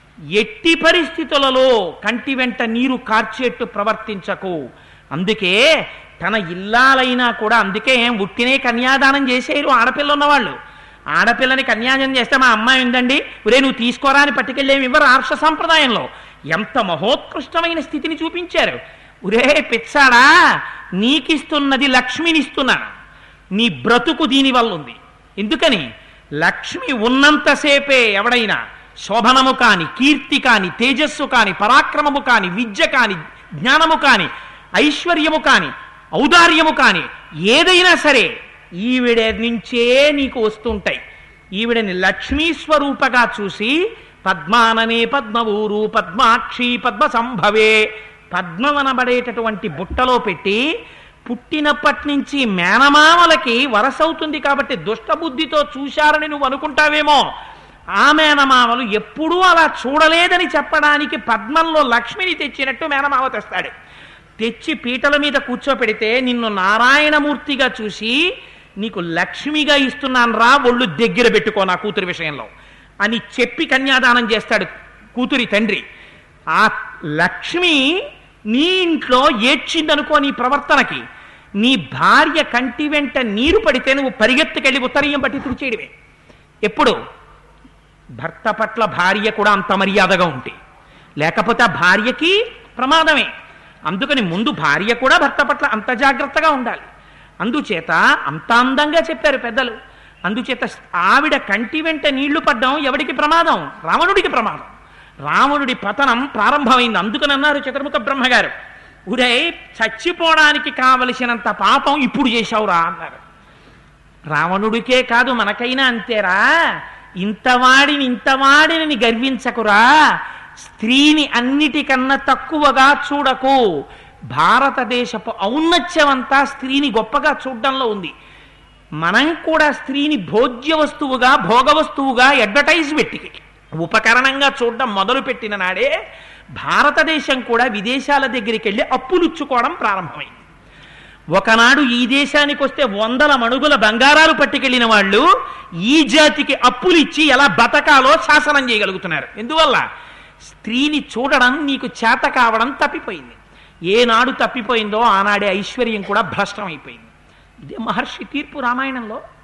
ఎట్టి పరిస్థితులలో కంటి వెంట నీరు కార్చేట్టు ప్రవర్తించకు అందుకే తన ఇల్లాలైనా కూడా అందుకే ఉట్టినే కన్యాదానం చేసేరు ఆడపిల్ల ఉన్నవాళ్ళు ఆడపిల్లని కన్యాదానం చేస్తే మా అమ్మాయి ఉందండి ఒరే నువ్వు తీసుకోరా అని పట్టుకెళ్ళేమి ఇవ్వరు ఆర్ష సంప్రదాయంలో ఎంత మహోత్కృష్టమైన స్థితిని చూపించారు ఒరే పిచ్చాడా నీకిస్తున్నది లక్ష్మినిస్తున్నాను నీ బ్రతుకు దీనివల్ల ఉంది ఎందుకని లక్ష్మి ఉన్నంతసేపే ఎవడైనా శోభనము కాని కీర్తి కాని తేజస్సు కాని పరాక్రమము కాని విద్య కాని జ్ఞానము కాని ఐశ్వర్యము కాని ఔదార్యము కాని ఏదైనా సరే ఈవిడ నుంచే నీకు వస్తుంటాయి ఈవిడని లక్ష్మీ స్వరూపగా చూసి పద్మాననే పద్మవూరు పద్మాక్షి పద్మ సంభవే పద్మవనబడేటటువంటి బుట్టలో పెట్టి పుట్టినప్పటి నుంచి మేనమామలకి వరసవుతుంది కాబట్టి దుష్టబుద్ధితో చూశారని నువ్వు అనుకుంటావేమో ఆ మేనమామలు ఎప్పుడూ అలా చూడలేదని చెప్పడానికి పద్మంలో లక్ష్మిని తెచ్చినట్టు మేనమామ తెస్తాడు తెచ్చి పీటల మీద కూర్చోపెడితే నిన్ను నారాయణమూర్తిగా చూసి నీకు లక్ష్మిగా ఇస్తున్నాను రా ఒళ్ళు దగ్గర పెట్టుకో నా కూతురి విషయంలో అని చెప్పి కన్యాదానం చేస్తాడు కూతురి తండ్రి ఆ లక్ష్మి నీ ఇంట్లో ఏడ్చిందనుకో నీ ప్రవర్తనకి నీ భార్య కంటి వెంట నీరు పడితే నువ్వు పరిగెత్తుకెళ్ళి ఉత్తరీయం పట్టి తుడిచేయడమే ఎప్పుడు భర్త పట్ల భార్య కూడా అంత మర్యాదగా ఉంటే లేకపోతే ఆ భార్యకి ప్రమాదమే అందుకని ముందు భార్య కూడా భర్త పట్ల అంత జాగ్రత్తగా ఉండాలి అందుచేత అంత అందంగా చెప్పారు పెద్దలు అందుచేత ఆవిడ కంటి వెంట నీళ్లు పడ్డం ఎవడికి ప్రమాదం రావణుడికి ప్రమాదం రావణుడి పతనం ప్రారంభమైంది అందుకని అన్నారు చతుర్ముఖ బ్రహ్మగారు ఉరే చచ్చిపోవడానికి కావలసినంత పాపం ఇప్పుడు చేశావురా అన్నారు రావణుడికే కాదు మనకైనా అంతేరా ఇంతవాడిని ఇంతవాడిని గర్వించకురా స్త్రీని అన్నిటికన్నా తక్కువగా చూడకు భారతదేశపు ఔన్నత్యమంతా స్త్రీని గొప్పగా చూడడంలో ఉంది మనం కూడా స్త్రీని భోజ్య వస్తువుగా భోగ వస్తువుగా అడ్వర్టైజ్ పెట్టి ఉపకరణంగా చూడడం మొదలుపెట్టిన నాడే భారతదేశం కూడా విదేశాల దగ్గరికి వెళ్ళి అప్పులుచ్చుకోవడం ప్రారంభమైంది ఒకనాడు ఈ దేశానికి వస్తే వందల మణుగుల బంగారాలు పట్టుకెళ్ళిన వాళ్ళు ఈ జాతికి అప్పులు ఇచ్చి ఎలా బతకాలో శాసనం చేయగలుగుతున్నారు ఎందువల్ల స్త్రీని చూడడం నీకు చేత కావడం తప్పిపోయింది ఏనాడు తప్పిపోయిందో ఆనాడే ఐశ్వర్యం కూడా భ్రష్టమైపోయింది ఇదే మహర్షి తీర్పు రామాయణంలో